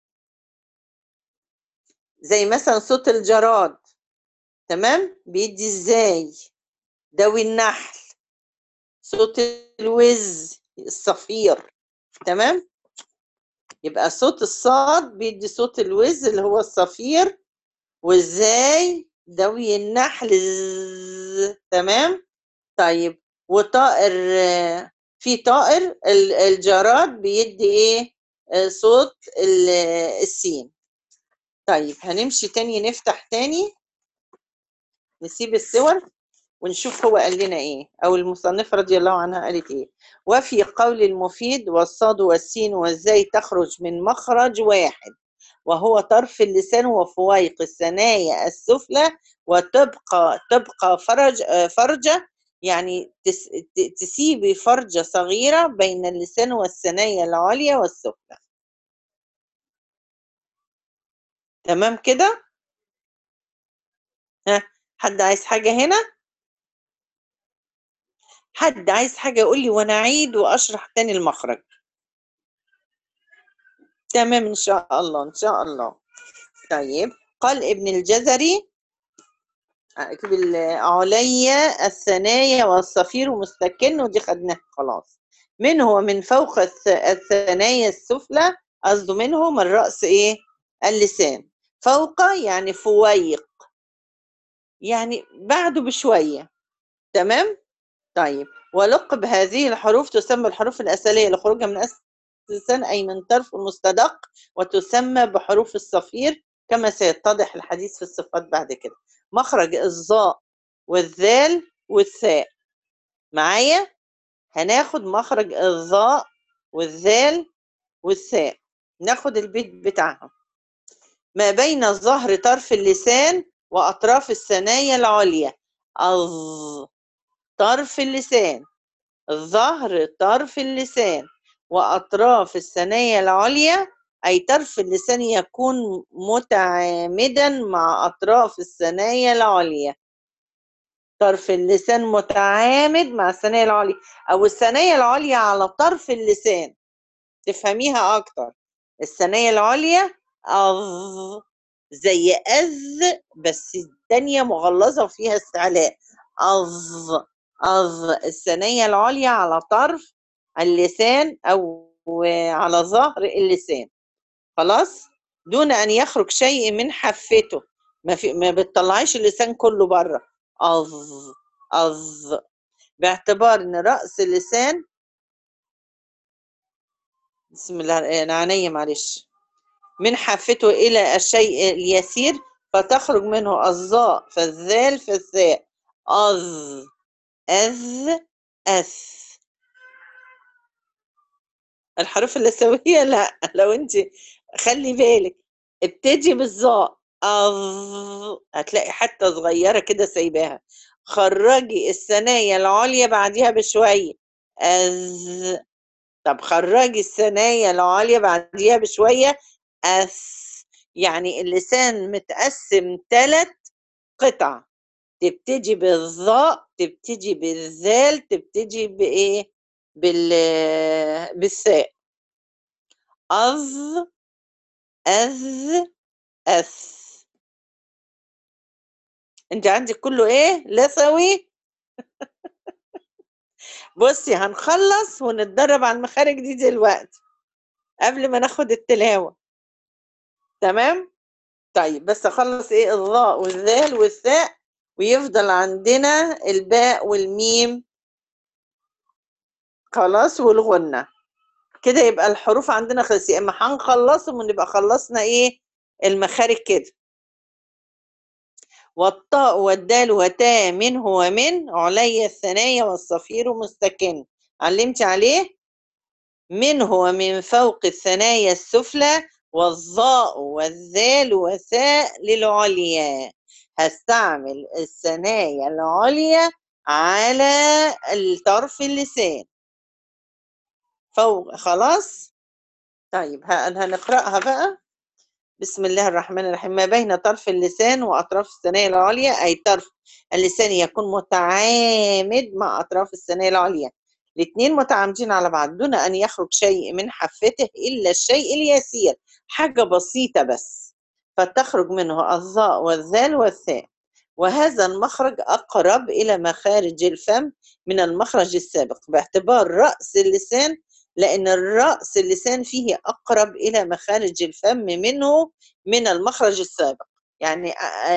زي مثلا صوت الجراد تمام بيدي ازاي دوي النحل صوت الوز الصفير تمام يبقى صوت الصاد بيدي صوت الوز اللي هو الصفير وازاي دوي النحل ز- تمام طيب وطائر آه، في طائر ال- الجراد بيدي ايه آه، صوت ال- السين طيب هنمشي تاني نفتح تاني نسيب الصور ونشوف هو قال لنا ايه او المصنفة رضي الله عنها قالت ايه وفي قول المفيد والصاد والسين والزاي تخرج من مخرج واحد وهو طرف اللسان وفويق الثنايا السفلى وتبقى تبقى فرج آه، فرجة يعني تس ت- تسيبي فرجة صغيرة بين اللسان والثنايا العليا والسفلى تمام كده ها حد عايز حاجة هنا حد عايز حاجة يقول لي وانا اعيد واشرح تاني المخرج تمام ان شاء الله ان شاء الله طيب قال ابن الجزري اكتب ال- عليا الثنايا والصفير مستكن ودي خدناها خلاص منه ومن فوق الث- الثنايا السفلى قصده منه من رأس ايه اللسان فوق يعني فويق يعني بعده بشوية تمام طيب ولقب هذه الحروف تسمى الحروف الأسلية لخروجها من أسل اللسان أي من طرف المستدق وتسمى بحروف الصفير كما سيتضح الحديث في الصفات بعد كده مخرج الظاء والذال والثاء معايا هناخد مخرج الظاء والذال والثاء ناخد البيت بتاعها ما بين ظهر طرف اللسان وأطراف الثنايا العليا الظ طرف اللسان ظهر طرف اللسان وأطراف الثنايا العليا أي طرف اللسان يكون متعامدا مع أطراف الثنايا العليا طرف اللسان متعامد مع الثنايا العليا أو الثنايا العليا على طرف اللسان تفهميها أكتر الثنايا العليا أظ زي أز بس التانية مغلظة وفيها استعلاء أظ أظ الثنايا العليا على طرف اللسان أو على ظهر اللسان خلاص دون ان يخرج شيء من حفته ما في ما بتطلعيش اللسان كله بره أظ أظ باعتبار ان راس اللسان بسم الله انا عينيا معلش من حافته الى الشيء اليسير فتخرج منه الظاء فالذال فالثاء أظ أذ أث الحروف اللثوية لا لو انت خلي بالك ابتدي بالظاء أظ هتلاقي حتى صغيرة كده سايباها خرجي الثنايا العليا بعديها بشوية أذ طب خرجي الثنايا العليا بعديها بشوية أث يعني اللسان متقسم ثلاث قطع تبتدي بالظاء تبتدي بالذال تبتدي بإيه بال بالثاء أظ أذ أث انت عندك كله ايه لثوي بصي هنخلص ونتدرب على المخارج دي دلوقتي قبل ما ناخد التلاوة تمام طيب بس اخلص ايه الظاء والذال والثاء ويفضل عندنا الباء والميم خلاص والغنة كده يبقى الحروف عندنا خلص يا اما هنخلصهم ونبقى خلصنا ايه المخارج كده والطاء والدال وتاء منه ومن علي الثنايا والصفير مستكن علمت عليه منه ومن فوق الثنايا السفلى والظاء والذال وثاء للعليا هستعمل الثنايا العليا على طرف اللسان فوق خلاص طيب هنقرأها بقى بسم الله الرحمن الرحيم ما بين طرف اللسان وأطراف الثنايا العليا أي طرف اللسان يكون متعامد مع أطراف الثنايا العليا الاثنين متعامدين على بعض دون أن يخرج شيء من حفته إلا الشيء اليسير حاجة بسيطة بس فتخرج منه الظاء والذال والثاء وهذا المخرج أقرب إلى مخارج الفم من المخرج السابق باعتبار رأس اللسان لأن الرأس اللسان فيه أقرب إلى مخارج الفم منه من المخرج السابق يعني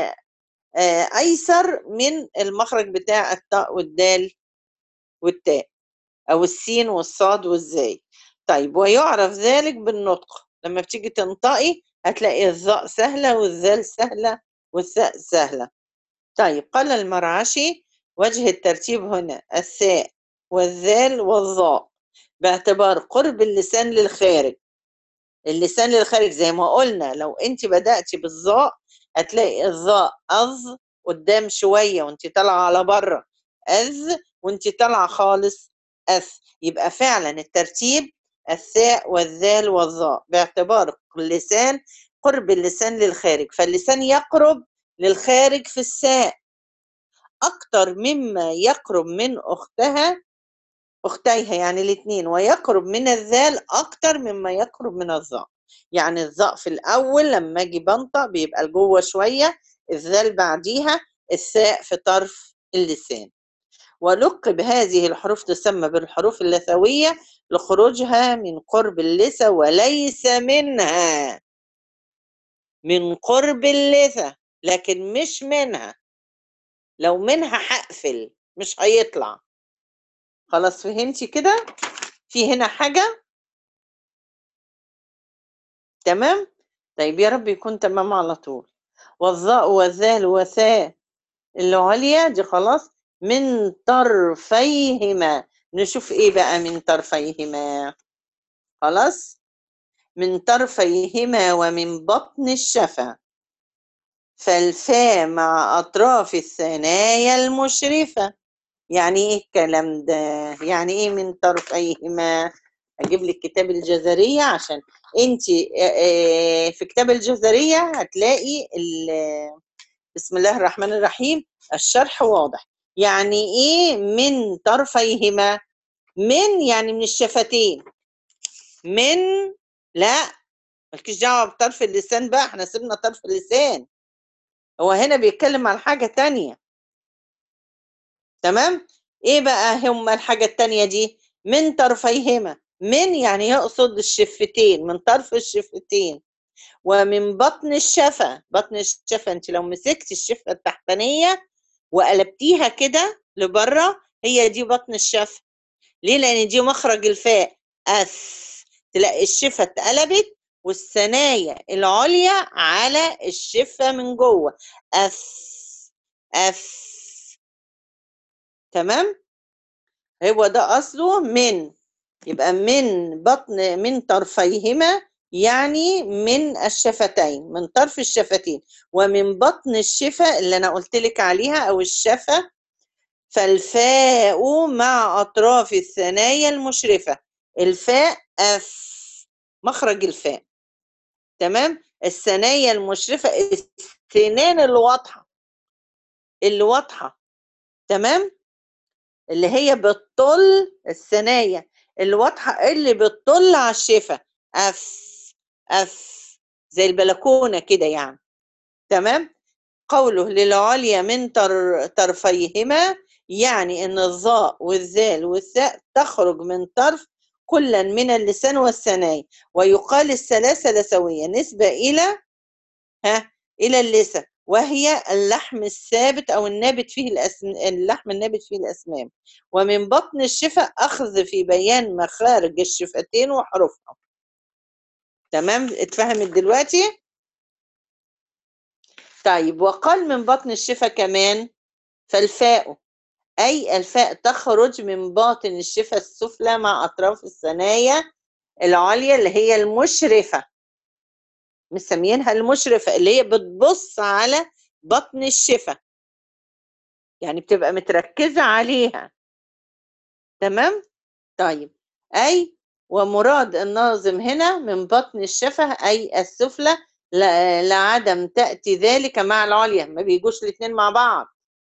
أيسر من المخرج بتاع التاء والدال والتاء أو السين والصاد والزاي طيب ويعرف ذلك بالنطق لما بتيجي تنطقي هتلاقي الظاء سهلة والذال سهلة والثاء سهلة طيب قال المرعشي وجه الترتيب هنا الثاء والذال والظاء باعتبار قرب اللسان للخارج اللسان للخارج زي ما قلنا لو انت بدأتي بالظاء هتلاقي الظاء أظ قدام شوية وانت طالعة على بره أذ وانت طالعة خالص أث يبقى فعلا الترتيب الثاء والذال والظاء باعتبار اللسان قرب اللسان للخارج فاللسان يقرب للخارج في الساء أكتر مما يقرب من أختها أختيها يعني الاثنين ويقرب من الذال أكتر مما يقرب من الظاء يعني الظاء في الأول لما أجي بنطق بيبقى لجوه شوية الذال بعديها الثاء في طرف اللسان ولقب هذه الحروف تسمى بالحروف اللثوية لخروجها من قرب اللثة وليس منها من قرب اللثة لكن مش منها لو منها هقفل مش هيطلع خلاص فهمتي كده في هنا حاجة تمام طيب يا رب يكون تمام على طول والظاء والذال وثاء العليا دي خلاص من طرفيهما نشوف ايه بقى من طرفيهما خلاص من طرفيهما ومن بطن الشفا فالفاء مع أطراف الثنايا المشرفة يعني ايه الكلام ده يعني ايه من طرفيهما اجيب لك كتاب الجزرية عشان انت في كتاب الجزرية هتلاقي بسم الله الرحمن الرحيم الشرح واضح يعني ايه من طرفيهما من يعني من الشفتين من لا مالكيش دعوه بطرف اللسان بقى احنا سيبنا طرف اللسان هو هنا بيتكلم عن حاجه تانية تمام ايه بقى هما الحاجه التانية دي من طرفيهما من يعني يقصد الشفتين من طرف الشفتين ومن بطن الشفة بطن الشفة انت لو مسكت الشفة التحتانية وقلبتيها كده لبره هي دي بطن الشفة ليه لان دي مخرج الفاء اث تلاقي الشفة اتقلبت والثنايا العليا على الشفة من جوه اث اث تمام هو ده اصله من يبقى من بطن من طرفيهما يعني من الشفتين من طرف الشفتين ومن بطن الشفة اللي انا قلت لك عليها او الشفة فالفاء مع اطراف الثنايا المشرفة الفاء اف مخرج الفاء تمام الثنايا المشرفة السنان اللي واضحة اللي واضحة تمام اللي هي بتطل الثنايا اللي واضحة اللي بتطل على الشفة اف اف زي البلكونة كده يعني تمام قوله للعليا من طر... طرفيهما يعني ان الظاء والذال والثاء تخرج من طرف كلا من اللسان والثنايا ويقال الثلاثة لسوية نسبة إلى ها إلى اللسان وهي اللحم الثابت أو النابت فيه الأسم... اللحم النابت فيه الأسمام ومن بطن الشفة أخذ في بيان مخارج الشفتين وحروفها تمام اتفهمت دلوقتي طيب وقال من بطن الشفة كمان فالفاء أي الفاء تخرج من باطن الشفة السفلى مع أطراف الثنايا العليا اللي هي المشرفة مسميينها المشرفة اللي هي بتبص على بطن الشفة يعني بتبقى متركزة عليها تمام طيب أي ومراد الناظم هنا من بطن الشفة أي السفلى لعدم تأتي ذلك مع العليا ما بيجوش الاثنين مع بعض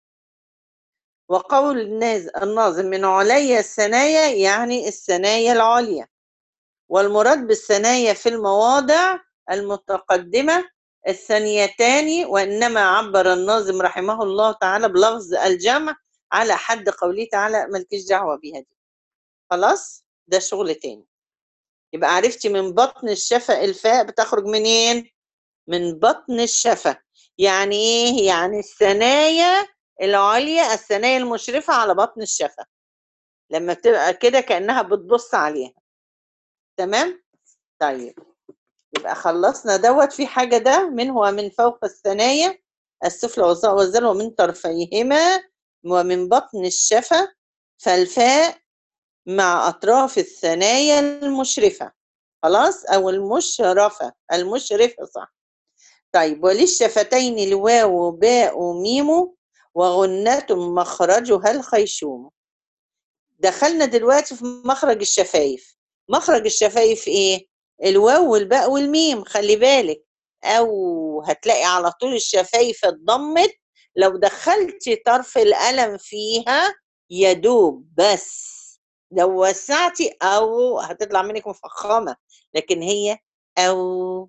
وقول الناظم من علي الثنايا يعني الثنايا العليا والمراد بالثنايا في المواضع المتقدمة الثانيتان وإنما عبر الناظم رحمه الله تعالى بلفظ الجمع على حد قوله تعالى مالكيش دعوة بيها دي خلاص ده شغل تاني يبقى عرفتي من بطن الشفة الفاء بتخرج منين من بطن الشفة يعني ايه يعني الثنايا العليا الثنايا المشرفة على بطن الشفة لما بتبقى كده كأنها بتبص عليها تمام طيب يبقى خلصنا دوت في حاجة ده منه ومن فوق الثنايا السفلى والذل ومن طرفيهما ومن بطن الشفة فالفاء مع أطراف الثنايا المشرفة خلاص أو المشرفة المشرفة صح طيب وللشفتين الواو باء ميم وغنة مخرجها الخيشوم دخلنا دلوقتي في مخرج الشفايف مخرج الشفايف ايه الواو والباء والميم خلي بالك او هتلاقي على طول الشفايف اتضمت لو دخلتي طرف القلم فيها يدوب بس لو وسعتي او هتطلع منك مفخمه لكن هي او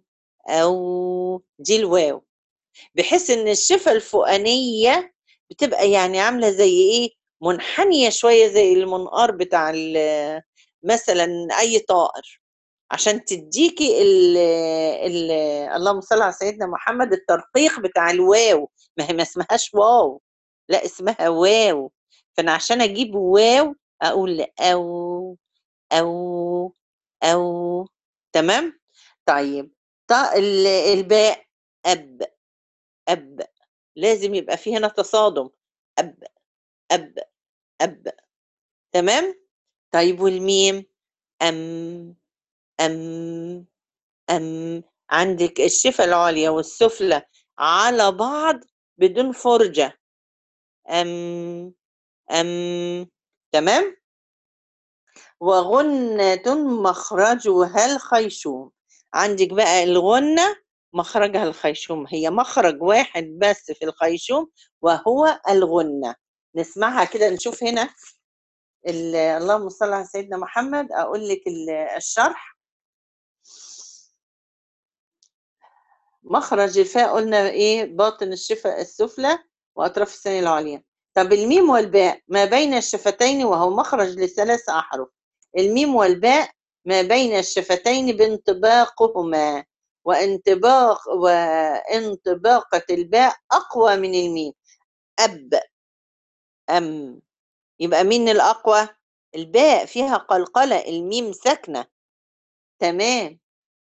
او دي الواو بحيث ان الشفه الفوقانيه بتبقى يعني عامله زي ايه منحنيه شويه زي المنقار بتاع مثلا اي طائر عشان تديكي ال ال اللهم صل على سيدنا محمد الترقيق بتاع الواو ما هي ما اسمهاش واو لا اسمها واو فانا عشان اجيب واو اقول او او او تمام طيب الباء اب اب لازم يبقى في هنا تصادم اب اب اب تمام طيب والميم ام ام ام عندك الشفة العليا والسفلى على بعض بدون فرجة ام ام تمام وغنة مخرجها الخيشوم عندك بقى الغنة مخرجها الخيشوم هي مخرج واحد بس في الخيشوم وهو الغنة نسمعها كده نشوف هنا اللهم صل على سيدنا محمد اقول لك الشرح مخرج الفاء قلنا ايه باطن الشفة السفلى واطراف الثانية العليا طب الميم والباء ما بين الشفتين وهو مخرج لثلاث احرف الميم والباء ما بين الشفتين بانطباقهما وانطباق وانطباقة الباء أقوى من الميم أب أم يبقى مين الأقوى الباء فيها قلقلة الميم ساكنة تمام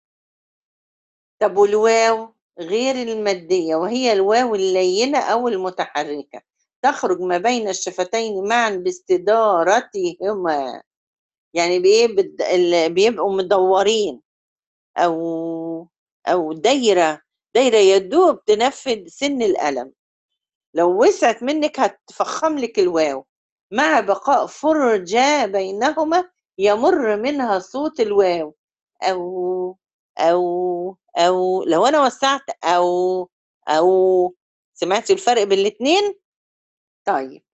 طب والواو غير المادية وهي الواو اللينة أو المتحركة تخرج ما بين الشفتين معا باستدارتهما يعني بإيه بت- ال- بيبقوا مدورين أو أو دايرة دايرة يدوب تنفذ سن الألم لو وسعت منك هتفخم لك الواو مع بقاء فرجة بينهما يمر منها صوت الواو أو أو أو لو أنا وسعت أو أو سمعتي الفرق بين الاتنين؟ طيب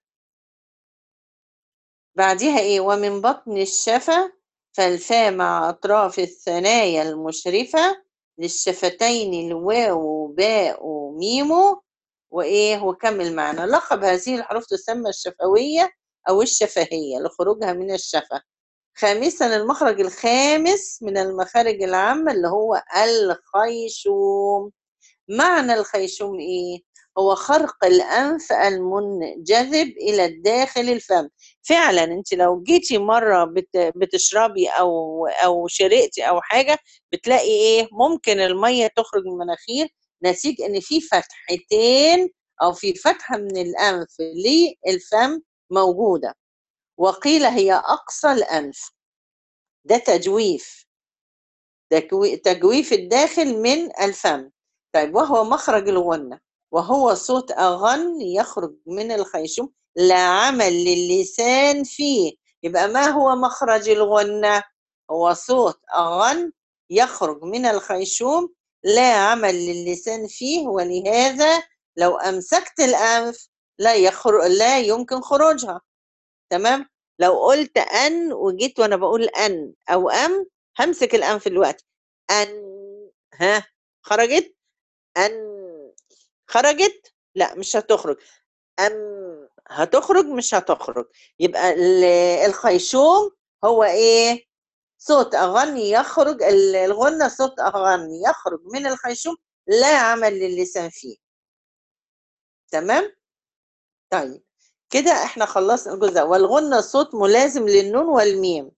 بعديها إيه ومن بطن الشفة فالفاء مع أطراف الثنايا المشرفة للشفتين الواو باء ميم وإيه وكمل معنا لقب هذه الحروف تسمى الشفوية أو الشفهية لخروجها من الشفة خامسا المخرج الخامس من المخارج العامة اللي هو الخيشوم معنى الخيشوم إيه؟ هو خرق الأنف المنجذب إلى الداخل الفم فعلا أنت لو جيتي مرة بت- بتشربي أو أو شرقتي أو حاجة بتلاقي إيه ممكن المية تخرج من المناخير نتيجة إن في فتحتين أو في فتحة من الأنف للفم موجودة وقيل هي أقصى الأنف ده تجويف تجوي- تجويف الداخل من الفم طيب وهو مخرج الغنة وهو صوت أغن يخرج من الخيشوم لا عمل للسان فيه يبقى ما هو مخرج الغنة هو صوت أغن يخرج من الخيشوم لا عمل للسان فيه ولهذا لو أمسكت الأنف لا يخرج لا يمكن خروجها تمام لو قلت أن وجيت وأنا بقول أن أو أم همسك الأنف دلوقتي أن ها خرجت أن خرجت لا مش هتخرج أم هتخرج مش هتخرج يبقى ال- الخيشوم هو إيه صوت أغني يخرج ال- الغنة صوت أغني يخرج من الخيشوم لا عمل للسان فيه تمام طيب كده احنا خلصنا الجزء والغنة صوت ملازم للنون والميم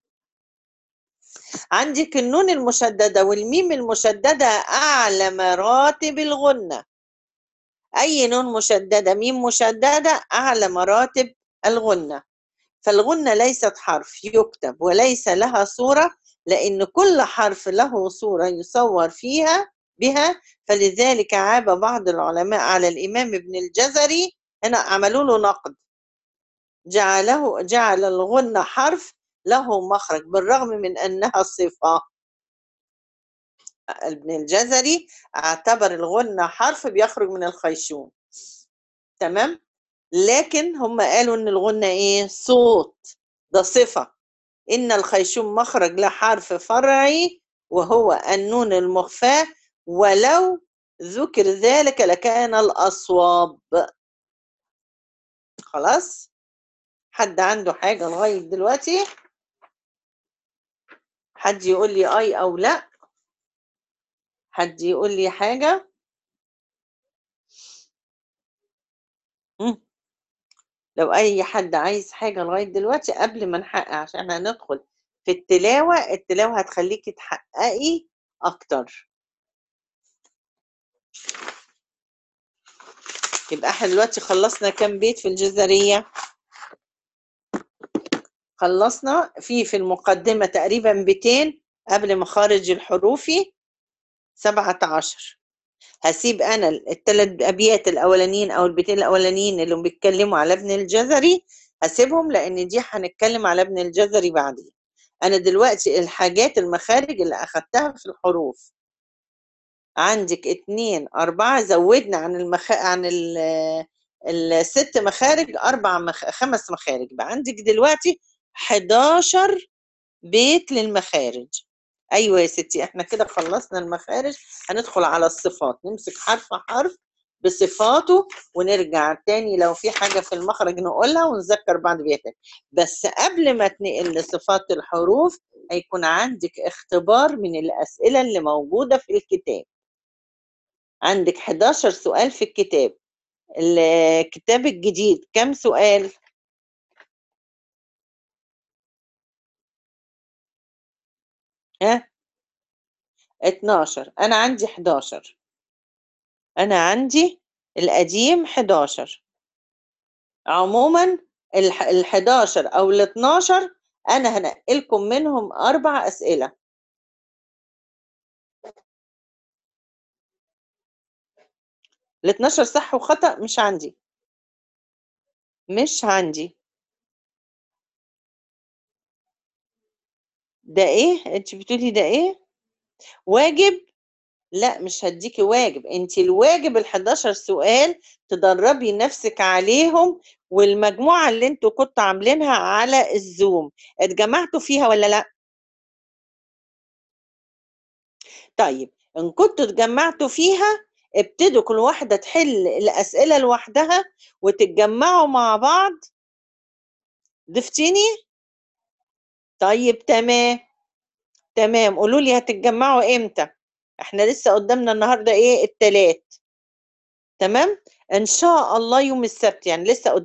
عندك النون المشددة والميم المشددة أعلى مراتب الغنة أي نون مشددة ميم مشددة أعلى مراتب الغنة فالغنة ليست حرف يكتب وليس لها صورة لأن كل حرف له صورة يصور فيها بها فلذلك عاب بعض العلماء على الإمام ابن الجزري هنا عملوا له نقد جعله جعل الغنة حرف له مخرج بالرغم من أنها صفة ابن الجزري اعتبر الغنة حرف بيخرج من الخيشوم تمام لكن هم قالوا ان الغنة ايه صوت ده صفة ان الخيشوم مخرج لحرف فرعي وهو النون المخفاة ولو ذكر ذلك لكان الأصواب خلاص حد عنده حاجة لغاية دلوقتي حد يقول لي اي او لا حد يقول لي حاجة مم. لو اي حد عايز حاجة لغاية دلوقتي قبل ما نحقق عشان هندخل في التلاوة التلاوة هتخليكي تحققي اكتر يبقى احنا دلوقتي خلصنا كام بيت في الجزرية خلصنا في في المقدمة تقريبا بيتين قبل مخارج الحروفي سبعة عشر هسيب أنا الثلاث أبيات الأولانيين أو البيتين الأولانيين اللي بيتكلموا على ابن الجزري هسيبهم لأن دي هنتكلم على ابن الجزري بعدين أنا دلوقتي الحاجات المخارج اللي أخدتها في الحروف عندك اتنين أربعة زودنا عن المخ... عن ال... الست مخارج أربع مخ... خمس مخارج بقى عندك دلوقتي 11 بيت للمخارج ايوه يا ستي احنا كده خلصنا المخارج هندخل على الصفات نمسك حرف حرف بصفاته ونرجع تاني لو في حاجة في المخرج نقولها ونذكر بعض بيها تاني بس قبل ما تنقل لصفات الحروف هيكون عندك اختبار من الأسئلة اللي موجودة في الكتاب عندك 11 سؤال في الكتاب الكتاب الجديد كم سؤال ها 12 انا عندي 11 انا عندي القديم 11 عموما ال 11 او ال 12 انا هنقلكم منهم اربع اسئله ال 12 صح وخطأ مش عندي مش عندي ده ايه انت بتقولي ده ايه واجب لا مش هديكي واجب انت الواجب ال 11 سؤال تدربي نفسك عليهم والمجموعه اللي انتوا كنتوا عاملينها على الزوم اتجمعتوا فيها ولا لا طيب ان كنتوا اتجمعتوا فيها ابتدوا كل واحده تحل الاسئله لوحدها وتتجمعوا مع بعض ضفتيني طيب تمام تمام قولوا لي هتتجمعوا امتى احنا لسه قدامنا النهارده ايه التلات تمام ان شاء الله يوم السبت يعني لسه